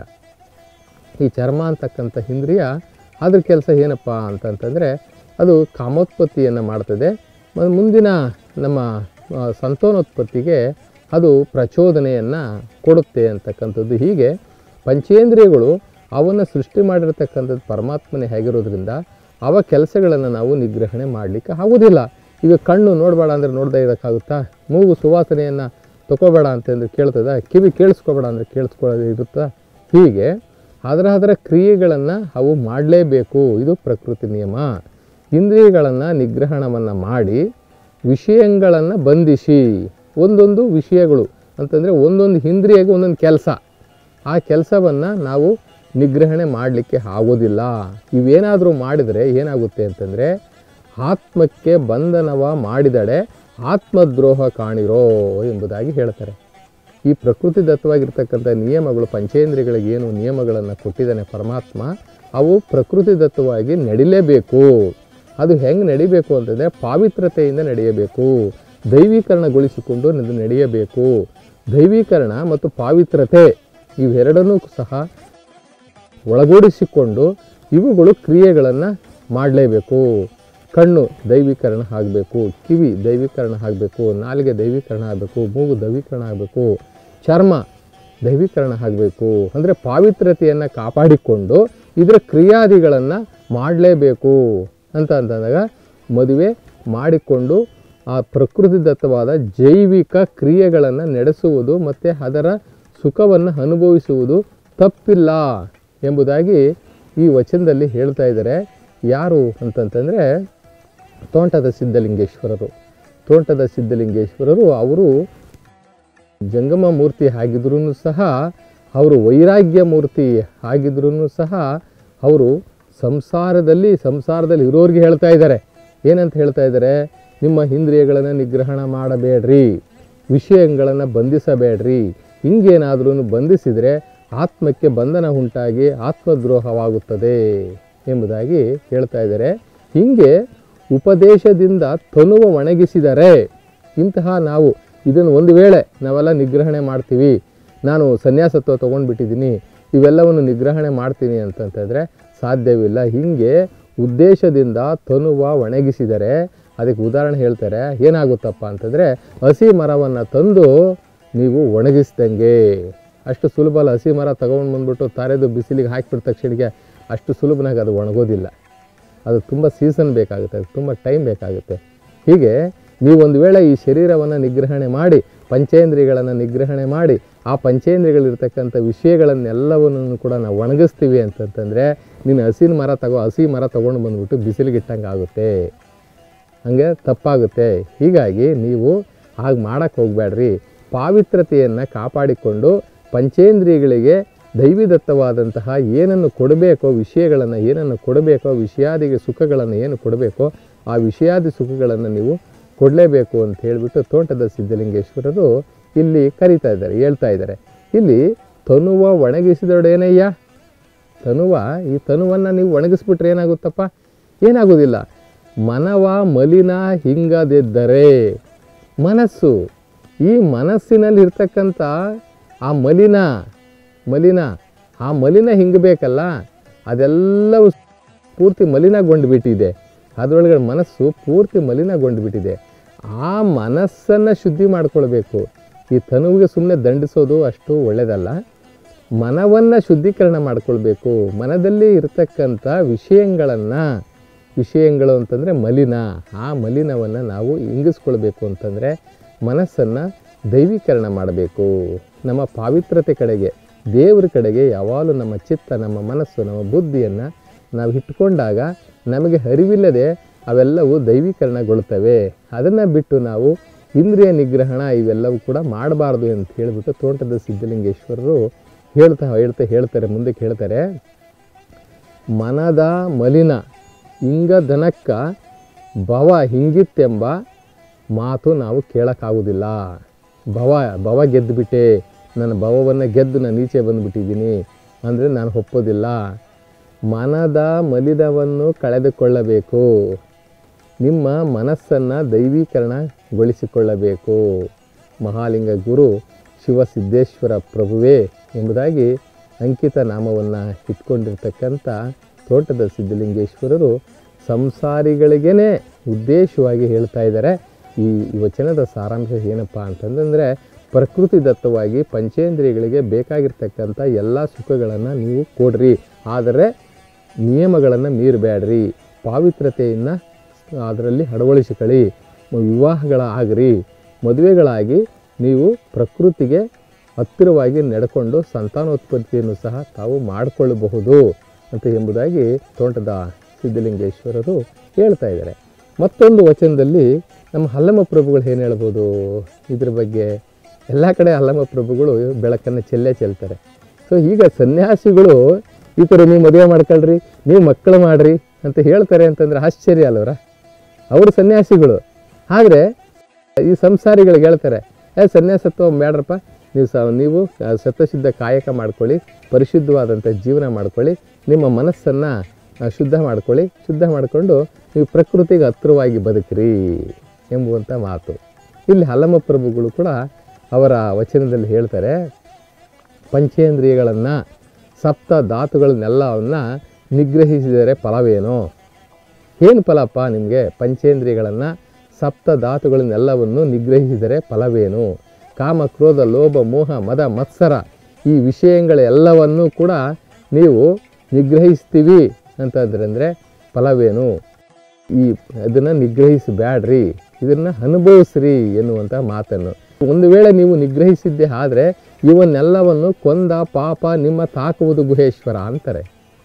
ಈ ಚರ್ಮ ಅಂತಕ್ಕಂಥ ಇಂದ್ರಿಯ ಅದ್ರ ಕೆಲಸ ಏನಪ್ಪ ಅಂತಂತಂದರೆ ಅದು ಕಾಮೋತ್ಪತ್ತಿಯನ್ನು ಮಾಡ್ತದೆ ಮ- ಮುಂದಿನ ನಮ್ಮ ಆ, ಸಂತಾನೋತ್ಪತ್ತಿಗೆ ಅದು ಪ್ರಚೋದನೆಯನ್ನು ಕೊಡುತ್ತೆ ಅಂತಕ್ಕಂಥದ್ದು ಹೀಗೆ ಪಂಚೇಂದ್ರಿಯಗಳು ಅವನ್ನು ಸೃಷ್ಟಿ ಮಾಡಿರ್ತಕ್ಕಂಥದ್ದು ಪರಮಾತ್ಮನೇ ಹೇಗಿರೋದ್ರಿಂದ ಅವ ಕೆಲಸಗಳನ್ನು ನಾವು ನಿಗ್ರಹಣೆ ಮಾಡಲಿಕ್ಕೆ ಆಗೋದಿಲ್ಲ ಈಗ ಕಣ್ಣು ನೋಡಬೇಡ ಅಂದರೆ ನೋಡದೇ ಇರೋಕ್ಕಾಗುತ್ತಾ ಮೂಗು ಸುವಾಸನೆಯನ್ನು ತಗೋಬೇಡ ಅಂತಂದ್ರೆ ಕೇಳ್ತದ ಕಿವಿ ಕೇಳಿಸ್ಕೋಬೇಡ ಅಂದರೆ ಕೇಳಿಸ್ಕೊಳ್ಳೋದು ಇರುತ್ತಾ ಹೀಗೆ ಅದರ ಅದರ ಕ್ರಿಯೆಗಳನ್ನು ಅವು ಮಾಡಲೇಬೇಕು ಇದು ಪ್ರಕೃತಿ ನಿಯಮ ಇಂದ್ರಿಯಗಳನ್ನು ನಿಗ್ರಹಣವನ್ನು ಮಾಡಿ ವಿಷಯಗಳನ್ನು ಬಂಧಿಸಿ ಒಂದೊಂದು ವಿಷಯಗಳು ಅಂತಂದರೆ ಒಂದೊಂದು ಇಂದ್ರಿಯಗೆ ಒಂದೊಂದು ಕೆಲಸ ಆ ಕೆಲಸವನ್ನು ನಾವು ನಿಗ್ರಹಣೆ ಮಾಡಲಿಕ್ಕೆ ಆಗೋದಿಲ್ಲ ಇವೇನಾದರೂ ಮಾಡಿದರೆ ಏನಾಗುತ್ತೆ ಅಂತಂದರೆ ಆತ್ಮಕ್ಕೆ ಬಂಧನವ ಮಾಡಿದಡೆ ಆತ್ಮದ್ರೋಹ ಕಾಣಿರೋ ಎಂಬುದಾಗಿ ಹೇಳ್ತಾರೆ ಈ ಪ್ರಕೃತಿ ದತ್ತವಾಗಿರ್ತಕ್ಕಂಥ ನಿಯಮಗಳು ಪಂಚೇಂದ್ರಿಯಗಳಿಗೆ ಏನು ನಿಯಮಗಳನ್ನು ಕೊಟ್ಟಿದ್ದಾನೆ ಪರಮಾತ್ಮ ಅವು ಪ್ರಕೃತಿ ದತ್ತವಾಗಿ ನಡಿಲೇಬೇಕು ಅದು ಹೆಂಗೆ ನಡಿಬೇಕು ಅಂತಂದರೆ ಪಾವಿತ್ರತೆಯಿಂದ ನಡೆಯಬೇಕು ದೈವೀಕರಣಗೊಳಿಸಿಕೊಂಡು ಇದು ನಡೆಯಬೇಕು ದೈವೀಕರಣ ಮತ್ತು ಪಾವಿತ್ರತೆ ಇವೆರಡನ್ನೂ ಸಹ ಒಳಗೂಡಿಸಿಕೊಂಡು ಇವುಗಳು ಕ್ರಿಯೆಗಳನ್ನು ಮಾಡಲೇಬೇಕು ಕಣ್ಣು ದೈವೀಕರಣ ಆಗಬೇಕು ಕಿವಿ ದೈವೀಕರಣ ಆಗಬೇಕು ನಾಲಿಗೆ ದೈವೀಕರಣ ಆಗಬೇಕು ಮೂಗು ದೈವೀಕರಣ ಆಗಬೇಕು ಚರ್ಮ ದೈವೀಕರಣ ಆಗಬೇಕು ಅಂದರೆ ಪಾವಿತ್ರತೆಯನ್ನು ಕಾಪಾಡಿಕೊಂಡು ಇದರ ಕ್ರಿಯಾದಿಗಳನ್ನು ಮಾಡಲೇಬೇಕು ಅಂತ ಅಂತಂದಾಗ ಮದುವೆ ಮಾಡಿಕೊಂಡು ಆ ಪ್ರಕೃತಿದತ್ತವಾದ ಜೈವಿಕ ಕ್ರಿಯೆಗಳನ್ನು ನಡೆಸುವುದು ಮತ್ತು ಅದರ ಸುಖವನ್ನು ಅನುಭವಿಸುವುದು ತಪ್ಪಿಲ್ಲ ಎಂಬುದಾಗಿ ಈ ವಚನದಲ್ಲಿ ಹೇಳ್ತಾ ಇದ್ದಾರೆ ಯಾರು ಅಂತಂತಂದರೆ ತೋಂಟದ ಸಿದ್ಧಲಿಂಗೇಶ್ವರರು ತೋಂಟದ ಸಿದ್ಧಲಿಂಗೇಶ್ವರರು ಅವರು ಜಂಗಮ ಮೂರ್ತಿ ಆಗಿದ್ರೂ ಸಹ ಅವರು ವೈರಾಗ್ಯ ಮೂರ್ತಿ ಆಗಿದ್ರೂ ಸಹ ಅವರು ಸಂಸಾರದಲ್ಲಿ ಸಂಸಾರದಲ್ಲಿ ಇರೋರಿಗೆ ಹೇಳ್ತಾ ಇದ್ದಾರೆ ಏನಂತ ಹೇಳ್ತಾ ಇದ್ದಾರೆ ನಿಮ್ಮ ಇಂದ್ರಿಯಗಳನ್ನು ನಿಗ್ರಹಣ ಮಾಡಬೇಡ್ರಿ ವಿಷಯಗಳನ್ನು ಬಂಧಿಸಬೇಡ್ರಿ ಹಿಂಗೇನಾದ್ರೂ ಬಂಧಿಸಿದರೆ ಆತ್ಮಕ್ಕೆ ಬಂಧನ ಉಂಟಾಗಿ ಆತ್ಮದ್ರೋಹವಾಗುತ್ತದೆ ಎಂಬುದಾಗಿ ಹೇಳ್ತಾ ಇದ್ದಾರೆ ಹೀಗೆ ಉಪದೇಶದಿಂದ ತನುವ ಒಣಗಿಸಿದರೆ ಇಂತಹ ನಾವು ಇದನ್ನು ಒಂದು ವೇಳೆ ನಾವೆಲ್ಲ ನಿಗ್ರಹಣೆ ಮಾಡ್ತೀವಿ ನಾನು ಸನ್ಯಾಸತ್ವ ತೊಗೊಂಡ್ಬಿಟ್ಟಿದ್ದೀನಿ ಇವೆಲ್ಲವನ್ನು ನಿಗ್ರಹಣೆ ಮಾಡ್ತೀನಿ ಅಂತಂತಂದರೆ ಸಾಧ್ಯವಿಲ್ಲ ಹೀಗೆ ಉದ್ದೇಶದಿಂದ ತನುವ ಒಣಗಿಸಿದರೆ ಅದಕ್ಕೆ ಉದಾಹರಣೆ ಹೇಳ್ತಾರೆ ಏನಾಗುತ್ತಪ್ಪ ಅಂತಂದರೆ ಹಸಿ ಮರವನ್ನು ತಂದು ನೀವು ಒಣಗಿಸ್ದಂಗೆ ಅಷ್ಟು ಸುಲಭ ಅಲ್ಲ ಹಸಿ ಮರ ತಗೊಂಡು ಬಂದ್ಬಿಟ್ಟು ತಾರೆದು ಬಿಸಿಲಿಗೆ ಹಾಕಿಬಿಟ್ಟ ತಕ್ಷಣಕ್ಕೆ ಅಷ್ಟು ಸುಲಭನಾಗಿ ಅದು ಒಣಗೋದಿಲ್ಲ ಅದು ತುಂಬ ಸೀಸನ್ ಬೇಕಾಗುತ್ತೆ ಅದಕ್ಕೆ ತುಂಬ ಟೈಮ್ ಬೇಕಾಗುತ್ತೆ ಹೀಗೆ ನೀವು ಒಂದು ವೇಳೆ ಈ ಶರೀರವನ್ನು ನಿಗ್ರಹಣೆ ಮಾಡಿ ಪಂಚೇಂದ್ರಿಯಗಳನ್ನು ನಿಗ್ರಹಣೆ ಮಾಡಿ ಆ ಪಂಚೇಂದ್ರಿಯಗಳಿರ್ತಕ್ಕಂಥ ವಿಷಯಗಳನ್ನೆಲ್ಲವನ್ನು ಕೂಡ ನಾವು ಒಣಗಿಸ್ತೀವಿ ಅಂತಂತಂದರೆ ನೀನು ಹಸಿನ ಮರ ತಗೋ ಹಸಿ ಮರ ತೊಗೊಂಡು ಬಂದ್ಬಿಟ್ಟು ಬಿಸಿಲಿಗೆ ಇಟ್ಟಂಗೆ ಆಗುತ್ತೆ ಹಂಗೆ ತಪ್ಪಾಗುತ್ತೆ ಹೀಗಾಗಿ ನೀವು ಹಾಗೆ ಮಾಡೋಕ್ಕೆ ಹೋಗಬೇಡ್ರಿ ಪಾವಿತ್ರತೆಯನ್ನು ಕಾಪಾಡಿಕೊಂಡು ಪಂಚೇಂದ್ರಿಯಗಳಿಗೆ ದೈವಿದತ್ತವಾದಂತಹ ಏನನ್ನು ಕೊಡಬೇಕೋ ವಿಷಯಗಳನ್ನು ಏನನ್ನು ಕೊಡಬೇಕೋ ವಿಷಯಾದಿಗೆ ಸುಖಗಳನ್ನು ಏನು ಕೊಡಬೇಕೋ ಆ ವಿಷಯಾದಿ ಸುಖಗಳನ್ನು ನೀವು ಕೊಡಲೇಬೇಕು ಅಂತ ಹೇಳಿಬಿಟ್ಟು ತೋಟದ ಸಿದ್ಧಲಿಂಗೇಶ್ವರರು ಇಲ್ಲಿ ಕರೀತಾ ಇದ್ದಾರೆ ಹೇಳ್ತಾ ಇದ್ದಾರೆ ಇಲ್ಲಿ ತನುವ ಒಣಗಿಸಿದೊಡೇನಯ್ಯ ತನುವ ಈ ತನುವನ್ನು ನೀವು ಒಣಗಿಸ್ಬಿಟ್ರೆ ಏನಾಗುತ್ತಪ್ಪ ಏನಾಗೋದಿಲ್ಲ ಮನವ ಮಲಿನ ಹಿಂಗದಿದ್ದರೆ ಮನಸ್ಸು ಈ ಮನಸ್ಸಿನಲ್ಲಿ ಇರ್ತಕ್ಕಂಥ ಆ ಮಲಿನ ಮಲಿನ ಆ ಮಲಿನ ಹಿಂಗಬೇಕಲ್ಲ ಅದೆಲ್ಲವೂ ಪೂರ್ತಿ ಮಲಿನಗೊಂಡು ಬಿಟ್ಟಿದೆ ಅದರೊಳಗಡೆ ಮನಸ್ಸು ಪೂರ್ತಿ ಮಲಿನಗೊಂಡು ಬಿಟ್ಟಿದೆ ಆ ಮನಸ್ಸನ್ನು ಶುದ್ಧಿ ಮಾಡ್ಕೊಳ್ಬೇಕು ಈ ತನುವಿಗೆ ಸುಮ್ಮನೆ ದಂಡಿಸೋದು ಅಷ್ಟು ಒಳ್ಳೆಯದಲ್ಲ ಮನವನ್ನು ಶುದ್ಧೀಕರಣ ಮಾಡ್ಕೊಳ್ಬೇಕು ಮನದಲ್ಲಿ ಇರತಕ್ಕಂಥ ವಿಷಯಗಳನ್ನು ವಿಷಯಗಳು ಅಂತಂದರೆ ಮಲಿನ ಆ ಮಲಿನವನ್ನು ನಾವು ಇಂಗಿಸ್ಕೊಳ್ಬೇಕು ಅಂತಂದರೆ ಮನಸ್ಸನ್ನು ದೈವೀಕರಣ ಮಾಡಬೇಕು ನಮ್ಮ ಪಾವಿತ್ರತೆ ಕಡೆಗೆ ದೇವರ ಕಡೆಗೆ ಯಾವಾಗಲೂ ನಮ್ಮ ಚಿತ್ತ ನಮ್ಮ ಮನಸ್ಸು ನಮ್ಮ ಬುದ್ಧಿಯನ್ನು ನಾವು ಇಟ್ಕೊಂಡಾಗ ನಮಗೆ ಅರಿವಿಲ್ಲದೆ ಅವೆಲ್ಲವೂ ದೈವೀಕರಣಗೊಳ್ತವೆ ಅದನ್ನು ಬಿಟ್ಟು ನಾವು ಇಂದ್ರಿಯ ನಿಗ್ರಹಣ ಇವೆಲ್ಲವೂ ಕೂಡ ಮಾಡಬಾರ್ದು ಅಂತ ಹೇಳಿಬಿಟ್ಟು ತೋಟದ ಸಿದ್ಧಲಿಂಗೇಶ್ವರರು ಹೇಳ್ತಾ ಹೇಳ್ತಾ ಹೇಳ್ತಾರೆ ಮುಂದಕ್ಕೆ ಹೇಳ್ತಾರೆ ಮನದ ಮಲಿನ ಇಂಗದನಕ್ಕ ಭವ ಹಿಂಗಿತ್ತೆಂಬ ಮಾತು ನಾವು ಕೇಳೋಕ್ಕಾಗೋದಿಲ್ಲ ಭವ ಭವ ಗೆದ್ದುಬಿಟ್ಟೆ ನನ್ನ ಭವವನ್ನು ಗೆದ್ದು ನಾನು ಈಚೆ ಬಂದುಬಿಟ್ಟಿದ್ದೀನಿ ಅಂದರೆ ನಾನು ಒಪ್ಪೋದಿಲ್ಲ ಮನದ ಮಲಿನವನ್ನು ಕಳೆದುಕೊಳ್ಳಬೇಕು ನಿಮ್ಮ ಮನಸ್ಸನ್ನು ದೈವೀಕರಣಗೊಳಿಸಿಕೊಳ್ಳಬೇಕು ಮಹಾಲಿಂಗ ಗುರು ಶಿವಸಿದ್ದೇಶ್ವರ ಪ್ರಭುವೇ ಎಂಬುದಾಗಿ ಅಂಕಿತ ನಾಮವನ್ನು ಇಟ್ಕೊಂಡಿರ್ತಕ್ಕಂಥ ತೋಟದ ಸಿದ್ಧಲಿಂಗೇಶ್ವರರು ಸಂಸಾರಿಗಳಿಗೇ ಉದ್ದೇಶವಾಗಿ ಹೇಳ್ತಾ ಇದ್ದಾರೆ ಈ ವಚನದ ಸಾರಾಂಶ ಏನಪ್ಪ ಅಂತಂದರೆ ಪ್ರಕೃತಿ ದತ್ತವಾಗಿ ಪಂಚೇಂದ್ರಿಯಗಳಿಗೆ ಬೇಕಾಗಿರ್ತಕ್ಕಂಥ ಎಲ್ಲ ಸುಖಗಳನ್ನು ನೀವು ಕೊಡ್ರಿ ಆದರೆ ನಿಯಮಗಳನ್ನು ಮೀರಬೇಡ್ರಿ ಪಾವಿತ್ರತೆಯನ್ನು ಅದರಲ್ಲಿ ಅಳವಡಿಸಿಕೊಳ್ಳಿ ವಿವಾಹಗಳ ಆಗ್ರಿ ಮದುವೆಗಳಾಗಿ ನೀವು ಪ್ರಕೃತಿಗೆ ಹತ್ತಿರವಾಗಿ ನಡ್ಕೊಂಡು ಸಂತಾನೋತ್ಪತ್ತಿಯನ್ನು ಸಹ ತಾವು ಮಾಡಿಕೊಳ್ಳಬಹುದು ಅಂತ ಎಂಬುದಾಗಿ ತೋಟದ ಸಿದ್ಧಲಿಂಗೇಶ್ವರರು ಹೇಳ್ತಾ ಇದ್ದಾರೆ ಮತ್ತೊಂದು ವಚನದಲ್ಲಿ ನಮ್ಮ ಹಲ್ಲಮ್ಮ ಪ್ರಭುಗಳು ಏನು ಹೇಳ್ಬೋದು ಇದ್ರ ಬಗ್ಗೆ ಎಲ್ಲ ಕಡೆ ಹಲ್ಲಮ್ಮ ಪ್ರಭುಗಳು ಬೆಳಕನ್ನು ಚೆಲ್ಲೇ ಚೆಲ್ತಾರೆ ಸೊ ಈಗ ಸನ್ಯಾಸಿಗಳು ಈ ಥರ ನೀವು ಮದುವೆ ಮಾಡ್ಕೊಳ್ರಿ ನೀವು ಮಕ್ಕಳು ಮಾಡ್ರಿ ಅಂತ ಹೇಳ್ತಾರೆ ಅಂತಂದರೆ ಆಶ್ಚರ್ಯ ಅಲ್ವರ ಅವರು ಸನ್ಯಾಸಿಗಳು ಆದರೆ ಈ ಸಂಸಾರಿಗಳಿಗೆ ಹೇಳ್ತಾರೆ ಏ ಸನ್ಯಾಸತ್ವ ಬೇಡ್ರಪ್ಪ ನೀವು ಸ ನೀವು ಸತ್ವಶುದ್ಧ ಕಾಯಕ ಮಾಡ್ಕೊಳ್ಳಿ ಪರಿಶುದ್ಧವಾದಂಥ ಜೀವನ ಮಾಡ್ಕೊಳ್ಳಿ ನಿಮ್ಮ ಮನಸ್ಸನ್ನು ಶುದ್ಧ ಮಾಡ್ಕೊಳ್ಳಿ ಶುದ್ಧ ಮಾಡಿಕೊಂಡು ನೀವು ಪ್ರಕೃತಿಗೆ ಹತ್ತಿರವಾಗಿ ಬದುಕ್ರಿ ಎಂಬುವಂಥ ಮಾತು ಇಲ್ಲಿ ಹಲ್ಲಮ್ಮ ಪ್ರಭುಗಳು ಕೂಡ ಅವರ ವಚನದಲ್ಲಿ ಹೇಳ್ತಾರೆ ಪಂಚೇಂದ್ರಿಯಗಳನ್ನು ಸಪ್ತ ಧಾತುಗಳನ್ನೆಲ್ಲವನ್ನು ನಿಗ್ರಹಿಸಿದರೆ ಫಲವೇನೋ ಏನು ಫಲಪ್ಪ ನಿಮಗೆ ಪಂಚೇಂದ್ರಿಯಗಳನ್ನು ಸಪ್ತ ಧಾತುಗಳನ್ನೆಲ್ಲವನ್ನು ನಿಗ್ರಹಿಸಿದರೆ ಫಲವೇನು ಕಾಮ ಕ್ರೋಧ ಲೋಭ ಮೋಹ ಮದ ಮತ್ಸರ ಈ ವಿಷಯಗಳೆಲ್ಲವನ್ನೂ ಕೂಡ ನೀವು ನಿಗ್ರಹಿಸ್ತೀವಿ ಅಂತಂದ್ರೆ ಫಲವೇನು ಈ ಅದನ್ನು ನಿಗ್ರಹಿಸಬೇಡ್ರಿ ಇದನ್ನು ಅನುಭವಿಸ್ರಿ ಎನ್ನುವಂಥ ಮಾತನ್ನು ಒಂದು ವೇಳೆ ನೀವು ನಿಗ್ರಹಿಸಿದ್ದೇ ಆದರೆ ಇವನ್ನೆಲ್ಲವನ್ನು ಕೊಂದ ಪಾಪ ನಿಮ್ಮ ತಾಕುವುದು ಗುಹೇಶ್ವರ ಅಂತಾರೆ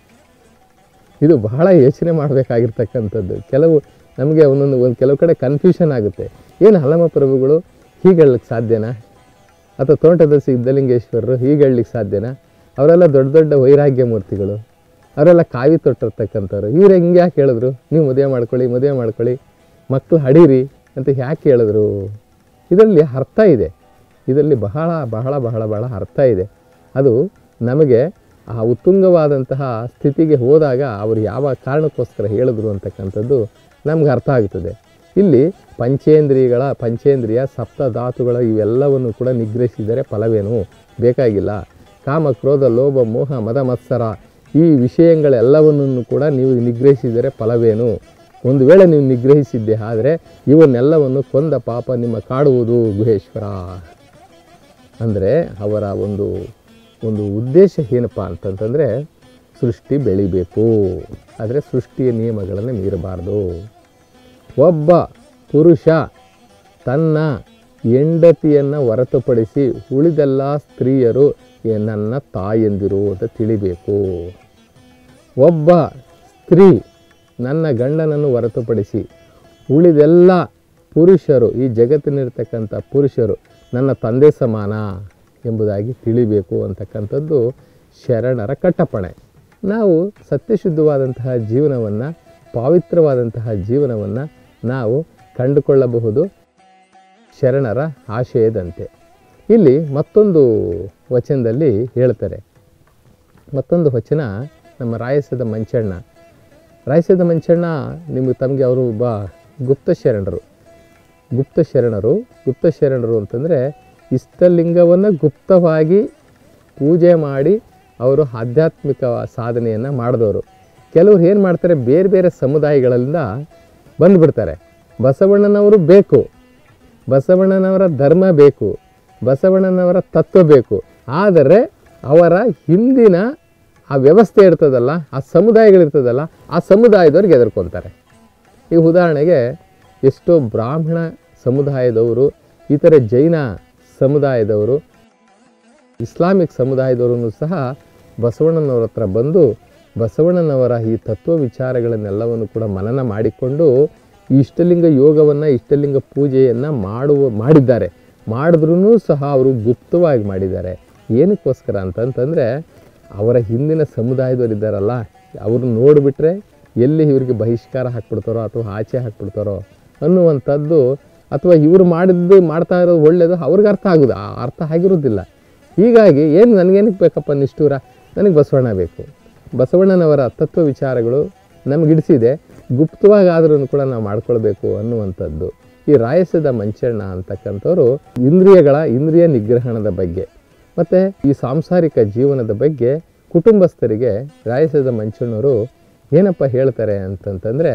ಇದು ಬಹಳ ಯೋಚನೆ ಮಾಡಬೇಕಾಗಿರ್ತಕ್ಕಂಥದ್ದು ಕೆಲವು ನಮಗೆ ಒಂದೊಂದು ಒಂದು ಕೆಲವು ಕಡೆ ಕನ್ಫ್ಯೂಷನ್ ಆಗುತ್ತೆ ಏನು ಹಲಮ ಪ್ರಭುಗಳು ಹೀಗೆ ಹೇಳಲಿಕ್ಕೆ ಸಾಧ್ಯನಾ ಅಥವಾ ತೋಟದ ಸಿದ್ಧಲಿಂಗೇಶ್ವರರು ಹೀಗೆ ಹೇಳಲಿಕ್ಕೆ ಸಾಧ್ಯನಾ ಅವರೆಲ್ಲ ದೊಡ್ಡ ದೊಡ್ಡ ವೈರಾಗ್ಯ ಮೂರ್ತಿಗಳು ಅವರೆಲ್ಲ ಕಾವಿ ತೊಟ್ಟಿರ್ತಕ್ಕಂಥವ್ರು ಇವ್ರು ಹೆಂಗೆ ಯಾಕೆ ಹೇಳಿದ್ರು ನೀವು ಮದುವೆ ಮಾಡ್ಕೊಳ್ಳಿ ಮದುವೆ ಮಾಡ್ಕೊಳ್ಳಿ ಮಕ್ಕಳು ಹಡೀರಿ ಅಂತ ಯಾಕೆ ಹೇಳಿದ್ರು ಇದರಲ್ಲಿ ಅರ್ಥ ಇದೆ ಇದರಲ್ಲಿ ಬಹಳ ಬಹಳ ಬಹಳ ಬಹಳ ಅರ್ಥ ಇದೆ ಅದು ನಮಗೆ ಆ ಉತ್ತುಂಗವಾದಂತಹ ಸ್ಥಿತಿಗೆ ಹೋದಾಗ ಅವರು ಯಾವ ಕಾರಣಕ್ಕೋಸ್ಕರ ಹೇಳಿದ್ರು ಅಂತಕ್ಕಂಥದ್ದು ನಮ್ಗೆ ಅರ್ಥ ಆಗ್ತದೆ ಇಲ್ಲಿ ಪಂಚೇಂದ್ರಿಯಗಳ ಪಂಚೇಂದ್ರಿಯ ಸಪ್ತಧಾತುಗಳ ಇವೆಲ್ಲವನ್ನು ಕೂಡ ನಿಗ್ರಹಿಸಿದರೆ ಫಲವೇನು ಬೇಕಾಗಿಲ್ಲ ಕಾಮ ಕ್ರೋಧ ಲೋಭ ಮೋಹ ಮದ ಮತ್ಸರ ಈ ವಿಷಯಗಳೆಲ್ಲವನ್ನು ಕೂಡ ನೀವು ನಿಗ್ರಹಿಸಿದರೆ ಫಲವೇನು ಒಂದು ವೇಳೆ ನೀವು ನಿಗ್ರಹಿಸಿದ್ದೆ ಆದರೆ ಇವನ್ನೆಲ್ಲವನ್ನು ಕೊಂದ ಪಾಪ ನಿಮ್ಮ ಕಾಡುವುದು ಗುಹೇಶ್ವರ ಅಂದರೆ ಅವರ ಒಂದು ಒಂದು ಉದ್ದೇಶ ಏನಪ್ಪ ಅಂತಂತಂದರೆ ಸೃಷ್ಟಿ ಬೆಳಿಬೇಕು ಆದರೆ ಸೃಷ್ಟಿಯ ನಿಯಮಗಳನ್ನು ಮೀರಬಾರ್ದು ಒಬ್ಬ ಪುರುಷ ತನ್ನ ಹೆಂಡತಿಯನ್ನು ಹೊರತುಪಡಿಸಿ ಉಳಿದೆಲ್ಲ ಸ್ತ್ರೀಯರು ಎ- ನನ್ನ ತಾಯಂದಿರು ಅಂತ ತಿಳಿಬೇಕು ಒಬ್ಬ ಸ್ತ್ರೀ ನನ್ನ ಗಂಡನನ್ನು ಹೊರತುಪಡಿಸಿ ಉಳಿದೆಲ್ಲ ಪುರುಷರು ಈ ಜಗತ್ತಿನಿರ್ತಕ್ಕಂಥ ಪುರುಷರು ನನ್ನ ತಂದೆ ಸಮಾನ ಎಂಬುದಾಗಿ ತಿಳಿಬೇಕು ಅಂತಕ್ಕಂಥದ್ದು ಶರಣರ ಕಟ್ಟಪಣೆ ನಾವು ಸತ್ಯಶುದ್ಧವಾದಂತಹ ಜೀವನವನ್ನು ಪವಿತ್ರವಾದಂತಹ ಜೀವನವನ್ನು ನಾವು ಕಂಡುಕೊಳ್ಳಬಹುದು ಶರಣರ ಆಶಯದಂತೆ ಇಲ್ಲಿ ಮತ್ತೊಂದು ವಚನದಲ್ಲಿ ಹೇಳ್ತಾರೆ ಮತ್ತೊಂದು ವಚನ ನಮ್ಮ ರಾಯಸದ ಮಂಚಣ್ಣ ರಾಯಸದ ಮಂಚಣ್ಣ ನಿಮಗೆ ತಮಗೆ ಅವರು ಒಬ್ಬ ಗುಪ್ತ ಶರಣರು ಗುಪ್ತ ಶರಣರು ಗುಪ್ತ ಶರಣರು ಅಂತಂದರೆ ಇಷ್ಟಲಿಂಗವನ್ನು ಗುಪ್ತವಾಗಿ ಪೂಜೆ ಮಾಡಿ ಅವರು ಆಧ್ಯಾತ್ಮಿಕ ಸಾಧನೆಯನ್ನು ಮಾಡಿದವರು ಕೆಲವ್ರು ಏನು ಮಾಡ್ತಾರೆ ಬೇರೆ ಬೇರೆ ಸಮುದಾಯಗಳಿಂದ ಬಂದುಬಿಡ್ತಾರೆ ಬಸವಣ್ಣನವರು ಬೇಕು ಬಸವಣ್ಣನವರ ಧರ್ಮ ಬೇಕು ಬಸವಣ್ಣನವರ ತತ್ವ ಬೇಕು ಆದರೆ ಅವರ ಹಿಂದಿನ ಆ ವ್ಯವಸ್ಥೆ ಇರ್ತದಲ್ಲ ಆ ಸಮುದಾಯಗಳಿರ್ತದಲ್ಲ ಆ ಸಮುದಾಯದವ್ರಿಗೆ ಎದುರ್ಕೊತಾರೆ ಈ ಉದಾಹರಣೆಗೆ ಎಷ್ಟೋ ಬ್ರಾಹ್ಮಣ ಸಮುದಾಯದವರು ಇತರೆ ಜೈನ ಸಮುದಾಯದವರು ಇಸ್ಲಾಮಿಕ್ ಸಮುದಾಯದವರೂ ಸಹ ಬಸವಣ್ಣನವರ ಹತ್ರ ಬಂದು ಬಸವಣ್ಣನವರ ಈ ತತ್ವ ವಿಚಾರಗಳನ್ನೆಲ್ಲವನ್ನು ಕೂಡ ಮನನ ಮಾಡಿಕೊಂಡು ಈ ಇಷ್ಟಲಿಂಗ ಯೋಗವನ್ನು ಇಷ್ಟಲಿಂಗ ಪೂಜೆಯನ್ನು ಮಾಡುವ ಮಾಡಿದ್ದಾರೆ ಮಾಡಿದ್ರೂ ಸಹ ಅವರು ಗುಪ್ತವಾಗಿ ಮಾಡಿದ್ದಾರೆ ಏನಕ್ಕೋಸ್ಕರ ಅಂತಂತಂದರೆ ಅವರ ಹಿಂದಿನ ಸಮುದಾಯದವ್ರು ಇದ್ದಾರಲ್ಲ ಅವ್ರನ್ನ ನೋಡಿಬಿಟ್ರೆ ಎಲ್ಲಿ ಇವರಿಗೆ ಬಹಿಷ್ಕಾರ ಹಾಕ್ಬಿಡ್ತಾರೋ ಅಥವಾ ಆಚೆ ಹಾಕ್ಬಿಡ್ತಾರೋ ಅನ್ನುವಂಥದ್ದು ಅಥವಾ ಇವರು ಮಾಡಿದ್ದು ಮಾಡ್ತಾ ಇರೋದು ಒಳ್ಳೆಯದು ಅವ್ರಿಗೆ ಅರ್ಥ ಆಗೋದು ಆ ಅರ್ಥ ಆಗಿರೋದಿಲ್ಲ ಹೀಗಾಗಿ ಏನು ನನಗೇನಕ್ಕೆ ಬೇಕಪ್ಪ ನಿಷ್ಠೂರ ನನಗೆ ಬಸವಣ್ಣ ಬೇಕು ಬಸವಣ್ಣನವರ ತತ್ವ ವಿಚಾರಗಳು ನಮಗಿಡಿಸಿದೆ ಗುಪ್ತವಾಗಾದ್ರೂ ಕೂಡ ನಾವು ಮಾಡ್ಕೊಳ್ಬೇಕು ಅನ್ನುವಂಥದ್ದು ಈ ರಾಯಸದ ಮಂಚಣ್ಣ ಅಂತಕ್ಕಂಥವ್ರು ಇಂದ್ರಿಯಗಳ ಇಂದ್ರಿಯ ನಿಗ್ರಹಣದ ಬಗ್ಗೆ ಮತ್ತು ಈ ಸಾಂಸಾರಿಕ ಜೀವನದ ಬಗ್ಗೆ ಕುಟುಂಬಸ್ಥರಿಗೆ ರಾಯಸದ ಮಂಚಣ್ಣವರು ಏನಪ್ಪ ಹೇಳ್ತಾರೆ ಅಂತಂತಂದರೆ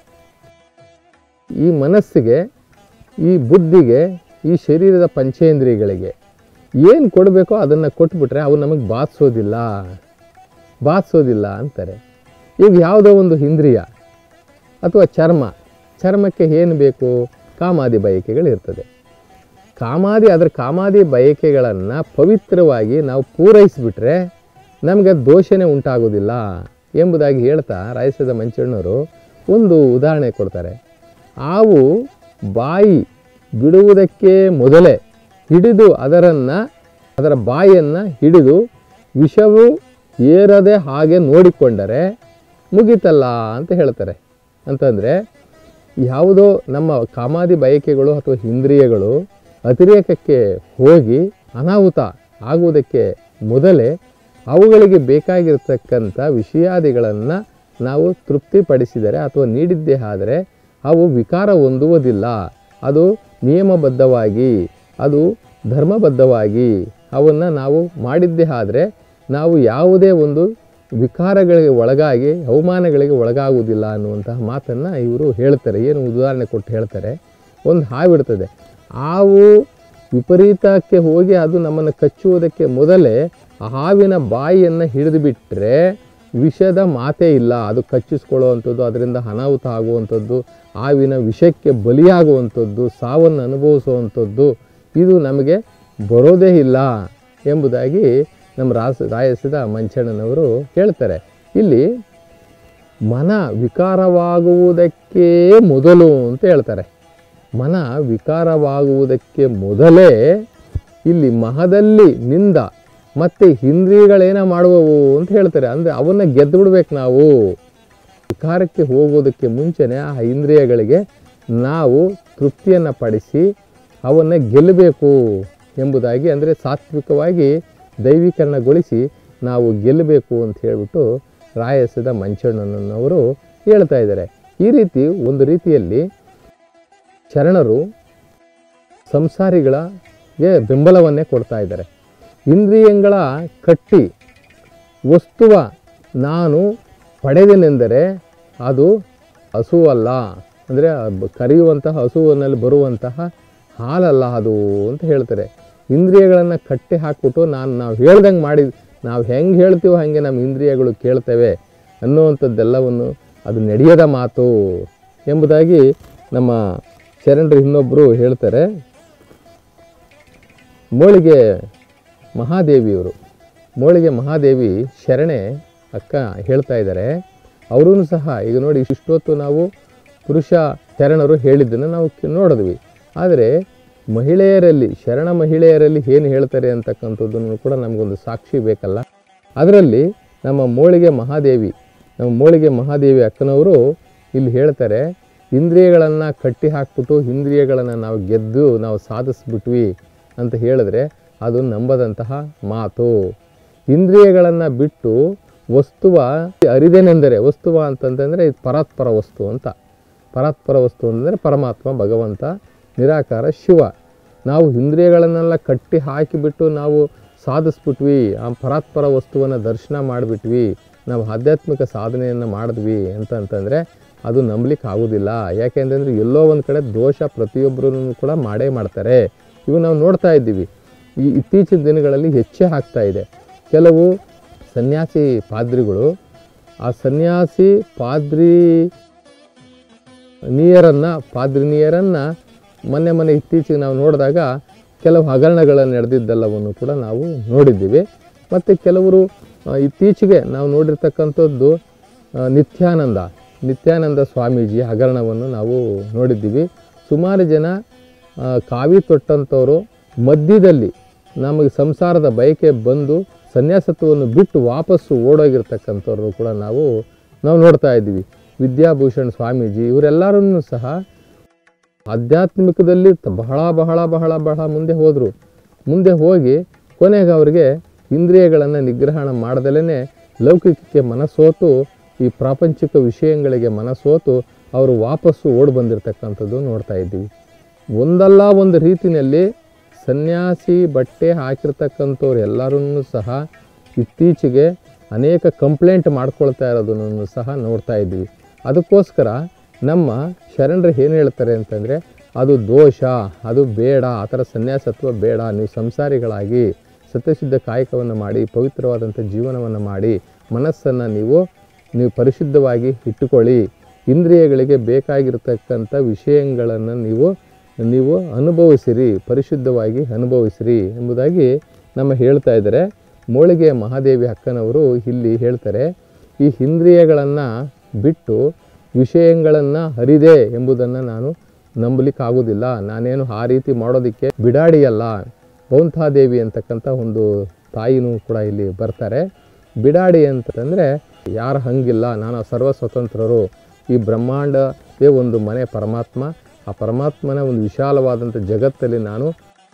ಈ ಮನಸ್ಸಿಗೆ ಈ ಬುದ್ಧಿಗೆ ಈ ಶರೀರದ ಪಂಚೇಂದ್ರಿಯಗಳಿಗೆ ಏನು ಕೊಡಬೇಕೋ ಅದನ್ನು ಕೊಟ್ಬಿಟ್ರೆ ಅವು ನಮಗೆ ಬಾಧಿಸೋದಿಲ್ಲ ಬಾಧಿಸೋದಿಲ್ಲ ಅಂತಾರೆ ಈಗ ಯಾವುದೋ ಒಂದು ಇಂದ್ರಿಯ ಅಥವಾ ಚರ್ಮ ಚರ್ಮಕ್ಕೆ ಏನು ಬೇಕು ಕಾಮಾದಿ ಬಯಕೆಗಳಿರ್ತದೆ ಕಾಮಾದಿ ಅದರ ಕಾಮಾದಿ ಬಯಕೆಗಳನ್ನು ಪವಿತ್ರವಾಗಿ ನಾವು ಪೂರೈಸಿಬಿಟ್ರೆ ನಮಗೆ ದೋಷನೇ ಉಂಟಾಗೋದಿಲ್ಲ ಎಂಬುದಾಗಿ ಹೇಳ್ತಾ ರಾಯಸದ ಮಂಚಣ್ಣವರು ಒಂದು ಉದಾಹರಣೆ ಕೊಡ್ತಾರೆ ಹಾವು ಬಾಯಿ ಬಿಡುವುದಕ್ಕೆ ಮೊದಲೇ ಹಿಡಿದು ಅದರನ್ನು ಅದರ ಬಾಯಿಯನ್ನು ಹಿಡಿದು ವಿಷವು ಏರದೆ ಹಾಗೆ ನೋಡಿಕೊಂಡರೆ ಮುಗೀತಲ್ಲ ಅಂತ ಹೇಳ್ತಾರೆ ಅಂತಂದರೆ ಯಾವುದೋ ನಮ್ಮ ಕಾಮಾದಿ ಬಯಕೆಗಳು ಅಥವಾ ಇಂದ್ರಿಯಗಳು ಅತಿರೇಕಕ್ಕೆ ಹೋಗಿ ಅನಾಹುತ ಆಗುವುದಕ್ಕೆ ಮೊದಲೇ ಅವುಗಳಿಗೆ ಬೇಕಾಗಿರ್ತಕ್ಕಂಥ ವಿಷಯಾದಿಗಳನ್ನು ನಾವು ತೃಪ್ತಿಪಡಿಸಿದರೆ ಅಥವಾ ನೀಡಿದ್ದೇ ಆದರೆ ಅವು ವಿಕಾರ ಹೊಂದುವುದಿಲ್ಲ ಅದು ನಿಯಮಬದ್ಧವಾಗಿ ಅದು ಧರ್ಮಬದ್ಧವಾಗಿ ಅವನ್ನು ನಾವು ಮಾಡಿದ್ದೇ ಆದರೆ ನಾವು ಯಾವುದೇ ಒಂದು ವಿಕಾರಗಳಿಗೆ ಒಳಗಾಗಿ ಅವಮಾನಗಳಿಗೆ ಒಳಗಾಗುವುದಿಲ್ಲ ಅನ್ನುವಂತಹ ಮಾತನ್ನು ಇವರು ಹೇಳ್ತಾರೆ ಏನು ಉದಾಹರಣೆ ಕೊಟ್ಟು ಹೇಳ್ತಾರೆ ಒಂದು ಹಾವಿಡ್ತದೆ ಹಾವು ವಿಪರೀತಕ್ಕೆ ಹೋಗಿ ಅದು ನಮ್ಮನ್ನು ಕಚ್ಚುವುದಕ್ಕೆ ಮೊದಲೇ ಆ ಹಾವಿನ ಬಾಯಿಯನ್ನು ಹಿಡಿದು ಬಿಟ್ಟರೆ ವಿಷದ ಮಾತೇ ಇಲ್ಲ ಅದು ಕಚ್ಚಿಸ್ಕೊಳ್ಳುವಂಥದ್ದು ಅದರಿಂದ ಅನಾಹುತ ಆಗುವಂಥದ್ದು ಹಾವಿನ ವಿಷಕ್ಕೆ ಬಲಿಯಾಗುವಂಥದ್ದು ಸಾವನ್ನು ಅನುಭವಿಸುವಂಥದ್ದು ಇದು ನಮಗೆ ಬರೋದೇ ಇಲ್ಲ ಎಂಬುದಾಗಿ ನಮ್ಮ ರಾಸ ರಾಯಸಿದ ಮಂಚಣ್ಣನವರು ಹೇಳ್ತಾರೆ ಇಲ್ಲಿ ಮನ ವಿಕಾರವಾಗುವುದಕ್ಕೆ ಮೊದಲು ಅಂತ ಹೇಳ್ತಾರೆ ಮನ ವಿಕಾರವಾಗುವುದಕ್ಕೆ ಮೊದಲೇ ಇಲ್ಲಿ ಮಹದಲ್ಲಿ ನಿಂದ ಮತ್ತು ಇಂದ್ರಿಯಗಳೇನ ಮಾಡುವವು ಅಂತ ಹೇಳ್ತಾರೆ ಅಂದರೆ ಅವನ್ನ ಗೆದ್ದು ಬಿಡ್ಬೇಕು ನಾವು ವಿಕಾರಕ್ಕೆ ಹೋಗೋದಕ್ಕೆ ಮುಂಚೆನೇ ಆ ಇಂದ್ರಿಯಗಳಿಗೆ ನಾವು ತೃಪ್ತಿಯನ್ನು ಪಡಿಸಿ ಅವನ್ನು ಗೆಲ್ಲಬೇಕು ಎಂಬುದಾಗಿ ಅಂದರೆ ಸಾತ್ವಿಕವಾಗಿ ದೈವೀಕರಣಗೊಳಿಸಿ ನಾವು ಗೆಲ್ಲಬೇಕು ಅಂತ ಹೇಳಿಬಿಟ್ಟು ರಾಯಸದ ಮಂಚಣ್ಣನವರು ಹೇಳ್ತಾ ಇದ್ದಾರೆ ಈ ರೀತಿ ಒಂದು ರೀತಿಯಲ್ಲಿ ಶರಣರು ಸಂಸಾರಿಗಳಿಗೆ ಬೆಂಬಲವನ್ನೇ ಕೊಡ್ತಾ ಇದ್ದಾರೆ ಇಂದ್ರಿಯಗಳ ಕಟ್ಟಿ ವಸ್ತುವ ನಾನು ಪಡೆದೆನೆಂದರೆ ಅದು ಹಸುವಲ್ಲ ಅಂದರೆ ಕರೆಯುವಂತಹ ಹಸುವಿನಲ್ಲಿ ಬರುವಂತಹ ಹಾಲಲ್ಲ ಅದು ಅಂತ ಹೇಳ್ತಾರೆ ಇಂದ್ರಿಯಗಳನ್ನು ಕಟ್ಟಿ ಹಾಕ್ಬಿಟ್ಟು ನಾನು ನಾವು ಹೇಳ್ದಂಗೆ ಮಾಡಿ ನಾವು ಹೆಂಗೆ ಹೇಳ್ತೀವೋ ಹಾಗೆ ನಮ್ಮ ಇಂದ್ರಿಯಗಳು ಕೇಳ್ತೇವೆ ಅನ್ನುವಂಥದ್ದೆಲ್ಲವನ್ನು ಅದು ನಡೆಯದ ಮಾತು ಎಂಬುದಾಗಿ ನಮ್ಮ ಶರಣರು ಇನ್ನೊಬ್ಬರು ಹೇಳ್ತಾರೆ ಮೋಳಿಗೆ ಮಹಾದೇವಿಯವರು ಮೋಳಿಗೆ ಮಹಾದೇವಿ ಶರಣೆ ಅಕ್ಕ ಹೇಳ್ತಾ ಇದ್ದಾರೆ ಅವರೂ ಸಹ ಈಗ ನೋಡಿ ಇಷ್ಟೊತ್ತು ನಾವು ಪುರುಷ ಶರಣರು ಹೇಳಿದ್ದನ್ನು ನಾವು ಕೆ- ನೋಡಿದ್ವಿ ಆದರೆ ಮಹಿಳೆಯರಲ್ಲಿ ಶರಣ ಮಹಿಳೆಯರಲ್ಲಿ ಏನು ಹೇಳ್ತಾರೆ ಅಂತಕ್ಕಂಥದ್ದನ್ನು ಕೂಡ ನಮಗೊಂದು ಸಾಕ್ಷಿ ಬೇಕಲ್ಲ ಅದರಲ್ಲಿ ನಮ್ಮ ಮೋಳಿಗೆ ಮಹಾದೇವಿ ನಮ್ಮ ಮೋಳಿಗೆ ಮಹಾದೇವಿ ಅಕ್ಕನವರು ಇಲ್ಲಿ ಹೇಳ್ತಾರೆ ಇಂದ್ರಿಯಗಳನ್ನು ಕಟ್ಟಿ ಹಾಕ್ಬಿಟ್ಟು ಇಂದ್ರಿಯಗಳನ್ನು ನಾವು ಗೆದ್ದು ನಾವು ಸಾಧಿಸ್ಬಿಟ್ವಿ ಅಂತ ಹೇಳಿದ್ರೆ ಅದು ನಂಬದಂತಹ ಮಾತು ಇಂದ್ರಿಯಗಳನ್ನು ಬಿಟ್ಟು ವಸ್ತುವ ಅರಿದೇನೆಂದರೆ ವಸ್ತುವ ಅಂತಂತಂದರೆ ಇದು ಪರಾತ್ಪರ ವಸ್ತು ಅಂತ ಪರಾತ್ಪರ ವಸ್ತು ಅಂದರೆ ಪರಮಾತ್ಮ ಭಗವಂತ ನಿರಾಕಾರ ಶಿವ ನಾವು ಇಂದ್ರಿಯಗಳನ್ನೆಲ್ಲ ಕಟ್ಟಿ ಹಾಕಿಬಿಟ್ಟು ನಾವು ಸಾಧಿಸ್ಬಿಟ್ವಿ ಆ ಪರಾತ್ಪರ ವಸ್ತುವನ್ನು ದರ್ಶನ ಮಾಡಿಬಿಟ್ವಿ ನಾವು ಆಧ್ಯಾತ್ಮಿಕ ಸಾಧನೆಯನ್ನು ಮಾಡಿದ್ವಿ ಅಂತಂತಂದರೆ ಅದು ನಂಬಲಿಕ್ಕೆ ಆಗೋದಿಲ್ಲ ಯಾಕೆಂತಂದರೆ ಎಲ್ಲೋ ಒಂದು ಕಡೆ ದೋಷ ಪ್ರತಿಯೊಬ್ಬರೂ ಕೂಡ ಮಾಡೇ ಮಾಡ್ತಾರೆ ಇವು ನಾವು ನೋಡ್ತಾ ಇದ್ದೀವಿ ಈ ಇತ್ತೀಚಿನ ದಿನಗಳಲ್ಲಿ ಹೆಚ್ಚೇ ಆಗ್ತಾ ಇದೆ ಕೆಲವು ಸನ್ಯಾಸಿ ಪಾದ್ರಿಗಳು ಆ ಸನ್ಯಾಸಿ ಪಾದ್ರಿ ನೀಯರನ್ನು ಪಾದ್ರಿನಿಯರನ್ನು ಮೊನ್ನೆ ಮೊನ್ನೆ ಇತ್ತೀಚೆಗೆ ನಾವು ನೋಡಿದಾಗ ಕೆಲವು ಹಗರಣಗಳನ್ನು ನಡೆದಿದ್ದೆಲ್ಲವನ್ನು ಕೂಡ ನಾವು ನೋಡಿದ್ದೀವಿ ಮತ್ತು ಕೆಲವರು ಆ, ಇತ್ತೀಚೆಗೆ ನಾವು ನೋಡಿರ್ತಕ್ಕಂಥದ್ದು ಆ, ನಿತ್ಯಾನಂದ ನಿತ್ಯಾನಂದ ಸ್ವಾಮೀಜಿ ಹಗರಣವನ್ನು ನಾವು ನೋಡಿದ್ದೀವಿ ಸುಮಾರು ಜನ ಆ, ಕಾವಿ ತೊಟ್ಟಂಥವರು ಮಧ್ಯದಲ್ಲಿ ನಮಗೆ ಸಂಸಾರದ ಬಯಕೆ ಬಂದು ಸನ್ಯಾಸತ್ವವನ್ನು ಬಿಟ್ಟು ವಾಪಸ್ಸು ಓಡೋಗಿರ್ತಕ್ಕಂಥವ್ರು ಕೂಡ ನಾವು ನಾವು ನೋಡ್ತಾ ಇದ್ದೀವಿ ವಿದ್ಯಾಭೂಷಣ್ ಸ್ವಾಮೀಜಿ ಇವರೆಲ್ಲರನ್ನೂ ಸಹ ಆಧ್ಯಾತ್ಮಿಕದಲ್ಲಿ ತ- ಬಹಳ ಬಹಳ ಬಹಳ ಬಹಳ ಮುಂದೆ ಹೋದರು ಮುಂದೆ ಹೋಗಿ ಕೊನೆಗೆ ಅವರಿಗೆ ಇಂದ್ರಿಯಗಳನ್ನು ನಿಗ್ರಹಣ ಮಾಡ್ದಲೇ ಲೌಕಿಕಕ್ಕೆ ಮನಸೋತು ಈ ಪ್ರಾಪಂಚಿಕ ವಿಷಯಗಳಿಗೆ ಮನಸೋತು ಅವರು ವಾಪಸ್ಸು ಓಡಿ ಬಂದಿರತಕ್ಕಂಥದ್ದು ನೋಡ್ತಾ ಇದ್ದೀವಿ ಒಂದಲ್ಲ ಒಂದು ರೀತಿಯಲ್ಲಿ ಸನ್ಯಾಸಿ ಬಟ್ಟೆ ಹಾಕಿರ್ತಕ್ಕಂಥವ್ರು ಎಲ್ಲರೂ ಸಹ ಇತ್ತೀಚೆಗೆ ಅನೇಕ ಕಂಪ್ಲೇಂಟ್ ಮಾಡ್ಕೊಳ್ತಾ ಇರೋದನ್ನು ಸಹ ನೋಡ್ತಾ ಇದ್ವಿ ಅದಕ್ಕೋಸ್ಕರ ನಮ್ಮ ಶರಣರು ಏನು ಹೇಳ್ತಾರೆ ಅಂತಂದರೆ ಅದು ದೋಷ ಅದು ಬೇಡ ಆ ಥರ ಸನ್ಯಾಸತ್ವ ಬೇಡ ನೀವು ಸಂಸಾರಿಗಳಾಗಿ ಸತ್ಯಶುದ್ಧ ಕಾಯಕವನ್ನು ಮಾಡಿ ಪವಿತ್ರವಾದಂಥ ಜೀವನವನ್ನು ಮಾಡಿ ಮನಸ್ಸನ್ನು ನೀವು ನೀವು ಪರಿಶುದ್ಧವಾಗಿ ಇಟ್ಟುಕೊಳ್ಳಿ ಇಂದ್ರಿಯಗಳಿಗೆ ಬೇಕಾಗಿರ್ತಕ್ಕಂಥ ವಿಷಯಗಳನ್ನು ನೀವು ನೀವು ಅನುಭವಿಸಿರಿ ಪರಿಶುದ್ಧವಾಗಿ ಅನುಭವಿಸಿರಿ ಎಂಬುದಾಗಿ ನಮ್ಮ ಹೇಳ್ತಾ ಇದ್ದಾರೆ ಮೋಳಿಗೆ ಮಹಾದೇವಿ ಅಕ್ಕನವರು ಇಲ್ಲಿ ಹೇಳ್ತಾರೆ ಈ ಇಂದ್ರಿಯಗಳನ್ನು ಬಿಟ್ಟು ವಿಷಯಗಳನ್ನು ಹರಿದೆ ಎಂಬುದನ್ನು ನಾನು ನಂಬಲಿಕ್ಕಾಗೋದಿಲ್ಲ ನಾನೇನು ಆ ರೀತಿ ಮಾಡೋದಕ್ಕೆ ಬಿಡಾಡಿಯಲ್ಲ ಬೌಂಥಾದೇವಿ ಅಂತಕ್ಕಂಥ ಒಂದು ತಾಯಿನೂ ಕೂಡ ಇಲ್ಲಿ ಬರ್ತಾರೆ ಬಿಡಾಡಿ ಅಂತಂದರೆ ಯಾರು ಹಂಗಿಲ್ಲ ನಾನು ಸರ್ವ ಸ್ವತಂತ್ರರು ಈ ಬ್ರಹ್ಮಾಂಡವೇ ಒಂದು ಮನೆ ಪರಮಾತ್ಮ ಆ ಪರಮಾತ್ಮನ ಒಂದು ವಿಶಾಲವಾದಂಥ ಜಗತ್ತಲ್ಲಿ ನಾನು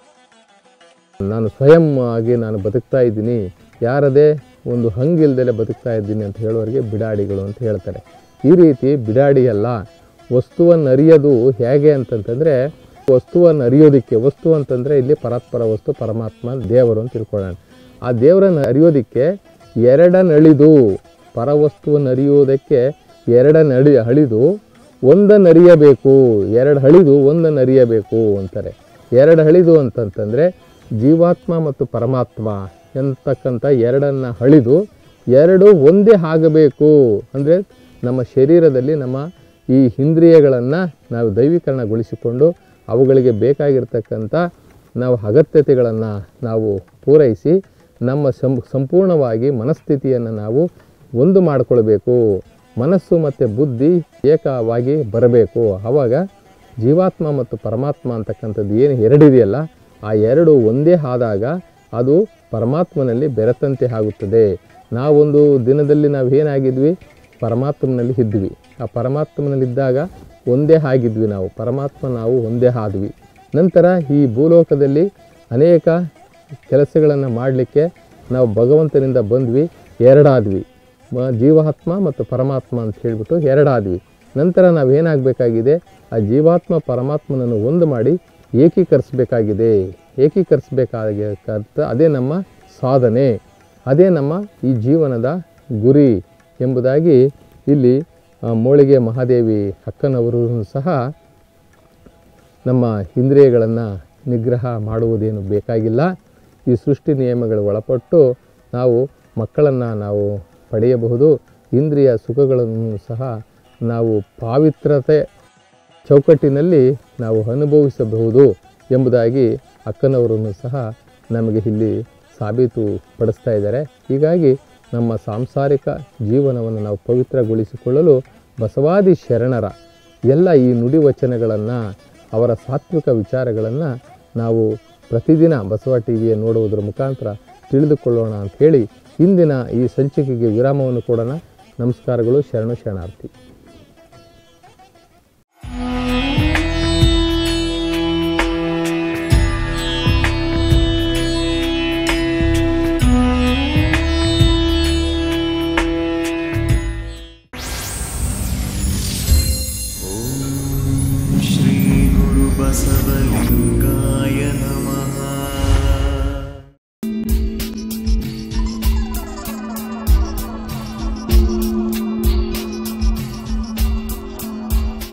ನಾನು ಸ್ವಯಂ ಆಗಿ ನಾನು ಬದುಕ್ತಾ ಇದ್ದೀನಿ ಯಾರದೇ ಒಂದು ಹಂಗಿಲ್ದಲೆ ಬದುಕ್ತಾ ಇದ್ದೀನಿ ಅಂತ ಹೇಳೋರಿಗೆ ಬಿಡಾಡಿಗಳು ಅಂತ ಹೇಳ್ತಾರೆ ಈ ರೀತಿ ಬಿಡಾಡಿ ಅಲ್ಲ ವಸ್ತುವನ್ನು ಅರಿಯೋದು ಹೇಗೆ ಅಂತಂತಂದರೆ ವಸ್ತುವನ್ನು ಅರಿಯೋದಕ್ಕೆ ವಸ್ತು ಅಂತಂದರೆ ಇಲ್ಲಿ ಪರಾತ್ಪರ ವಸ್ತು ಪರಮಾತ್ಮ ದೇವರು ಅಂತ ತಿಳ್ಕೊಳ್ಳೋಣ ಆ ದೇವರನ್ನು ಅರಿಯೋದಕ್ಕೆ ಎರಡನ್ನಳಿದು ಪರವಸ್ತುವನ್ನು ಅರಿಯೋದಕ್ಕೆ ಎರಡನ್ನು ಅಳಿ ಅಳಿದು ಒಂದನ್ನು ಅರಿಯಬೇಕು ಎರಡು ಹಳಿದು ಒಂದನ್ನು ಅರಿಯಬೇಕು ಅಂತಾರೆ ಎರಡು ಹಳಿದು ಅಂತಂತಂದರೆ ಜೀವಾತ್ಮ ಮತ್ತು ಪರಮಾತ್ಮ ಎಂತಕ್ಕಂಥ ಎರಡನ್ನು ಹಳಿದು ಎರಡು ಒಂದೇ ಆಗಬೇಕು ಅಂದರೆ ನಮ್ಮ ಶರೀರದಲ್ಲಿ ನಮ್ಮ ಈ ಇಂದ್ರಿಯಗಳನ್ನು ನಾವು ದೈವೀಕರಣಗೊಳಿಸಿಕೊಂಡು ಅವುಗಳಿಗೆ ಬೇಕಾಗಿರ್ತಕ್ಕಂಥ ನಾವು ಅಗತ್ಯತೆಗಳನ್ನು ನಾವು ಪೂರೈಸಿ ನಮ್ಮ ಸಂ ಸಂಪೂರ್ಣವಾಗಿ ಮನಸ್ಥಿತಿಯನ್ನು ನಾವು ಒಂದು ಮಾಡಿಕೊಳ್ಬೇಕು ಮನಸ್ಸು ಮತ್ತು ಬುದ್ಧಿ ಏಕವಾಗಿ ಬರಬೇಕು ಆವಾಗ ಜೀವಾತ್ಮ ಮತ್ತು ಪರಮಾತ್ಮ ಅಂತಕ್ಕಂಥದ್ದು ಏನು ಎರಡಿದೆಯಲ್ಲ ಆ ಎರಡು ಒಂದೇ ಆದಾಗ ಅದು ಪರಮಾತ್ಮನಲ್ಲಿ ಬೆರೆತಂತೆ ಆಗುತ್ತದೆ ನಾವೊಂದು ದಿನದಲ್ಲಿ ನಾವು ಏನಾಗಿದ್ವಿ ಪರಮಾತ್ಮನಲ್ಲಿ ಇದ್ವಿ ಆ ಪರಮಾತ್ಮನಲ್ಲಿದ್ದಾಗ ಒಂದೇ ಆಗಿದ್ವಿ ನಾವು ಪರಮಾತ್ಮ ನಾವು ಒಂದೇ ಆದ್ವಿ ನಂತರ ಈ ಭೂಲೋಕದಲ್ಲಿ ಅನೇಕ ಕೆಲಸಗಳನ್ನು ಮಾಡಲಿಕ್ಕೆ ನಾವು ಭಗವಂತನಿಂದ ಬಂದ್ವಿ ಎರಡಾದ್ವಿ ಮ- ಜೀವಾತ್ಮ ಮತ್ತು ಪರಮಾತ್ಮ ಅಂತ ಹೇಳಿಬಿಟ್ಟು ಎರಡಾದ್ವಿ ನಂತರ ನಾವು ಏನಾಗಬೇಕಾಗಿದೆ ಆ ಜೀವಾತ್ಮ ಪರಮಾತ್ಮನನ್ನು ಒಂದು ಮಾಡಿ ಏಕೀಕರಿಸಬೇಕಾಗಿದೆ ಏಕೀಕರಿಸಬೇಕಾಗಿರ್ತ ಅದೇ ನಮ್ಮ ಸಾಧನೆ ಅದೇ ನಮ್ಮ ಈ ಜೀವನದ ಗುರಿ ಎಂಬುದಾಗಿ ಇಲ್ಲಿ ಆ, ಮೋಳಿಗೆ ಮಹಾದೇವಿ ಅಕ್ಕನವರು ಸಹ ನಮ್ಮ ಇಂದ್ರಿಯಗಳನ್ನು ನಿಗ್ರಹ ಮಾಡುವುದೇನು ಬೇಕಾಗಿಲ್ಲ ಈ ಸೃಷ್ಟಿ ನಿಯಮಗಳು ಒಳಪಟ್ಟು ನಾವು ಮಕ್ಕಳನ್ನು ನಾವು ಪಡೆಯಬಹುದು ಇಂದ್ರಿಯ ಸುಖಗಳನ್ನು ಸಹ ನಾವು ಪಾವಿತ್ರತೆ ಚೌಕಟ್ಟಿನಲ್ಲಿ ನಾವು ಅನುಭವಿಸಬಹುದು ಎಂಬುದಾಗಿ ಅಕ್ಕನವರನ್ನು ಸಹ ನಮಗೆ ಇಲ್ಲಿ ಸಾಬೀತು ಪಡಿಸ್ತಾ ಇದ್ದಾರೆ ಹೀಗಾಗಿ ನಮ್ಮ ಸಾಂಸಾರಿಕ ಜೀವನವನ್ನು ನಾವು ಪವಿತ್ರಗೊಳಿಸಿಕೊಳ್ಳಲು ಬಸವಾದಿ ಶರಣರ ಎಲ್ಲ ಈ ನುಡಿ ವಚನಗಳನ್ನು ಅವರ ಸಾತ್ವಿಕ ವಿಚಾರಗಳನ್ನು ನಾವು ಪ್ರತಿದಿನ ಬಸವ ಟಿ ವಿಯ ನೋಡುವುದರ ಮುಖಾಂತರ ತಿಳಿದುಕೊಳ್ಳೋಣ ಅಂಥೇಳಿ ಇಂದಿನ ಈ ಸಂಚಿಕೆಗೆ ವಿರಾಮವನ್ನು ಕೊಡೋಣ ನಮಸ್ಕಾರಗಳು ಶರಣು ಶರಣಾರ್ಥಿ श्रीगुरुबसवेश्वराय बसवलिङ्गाय नमः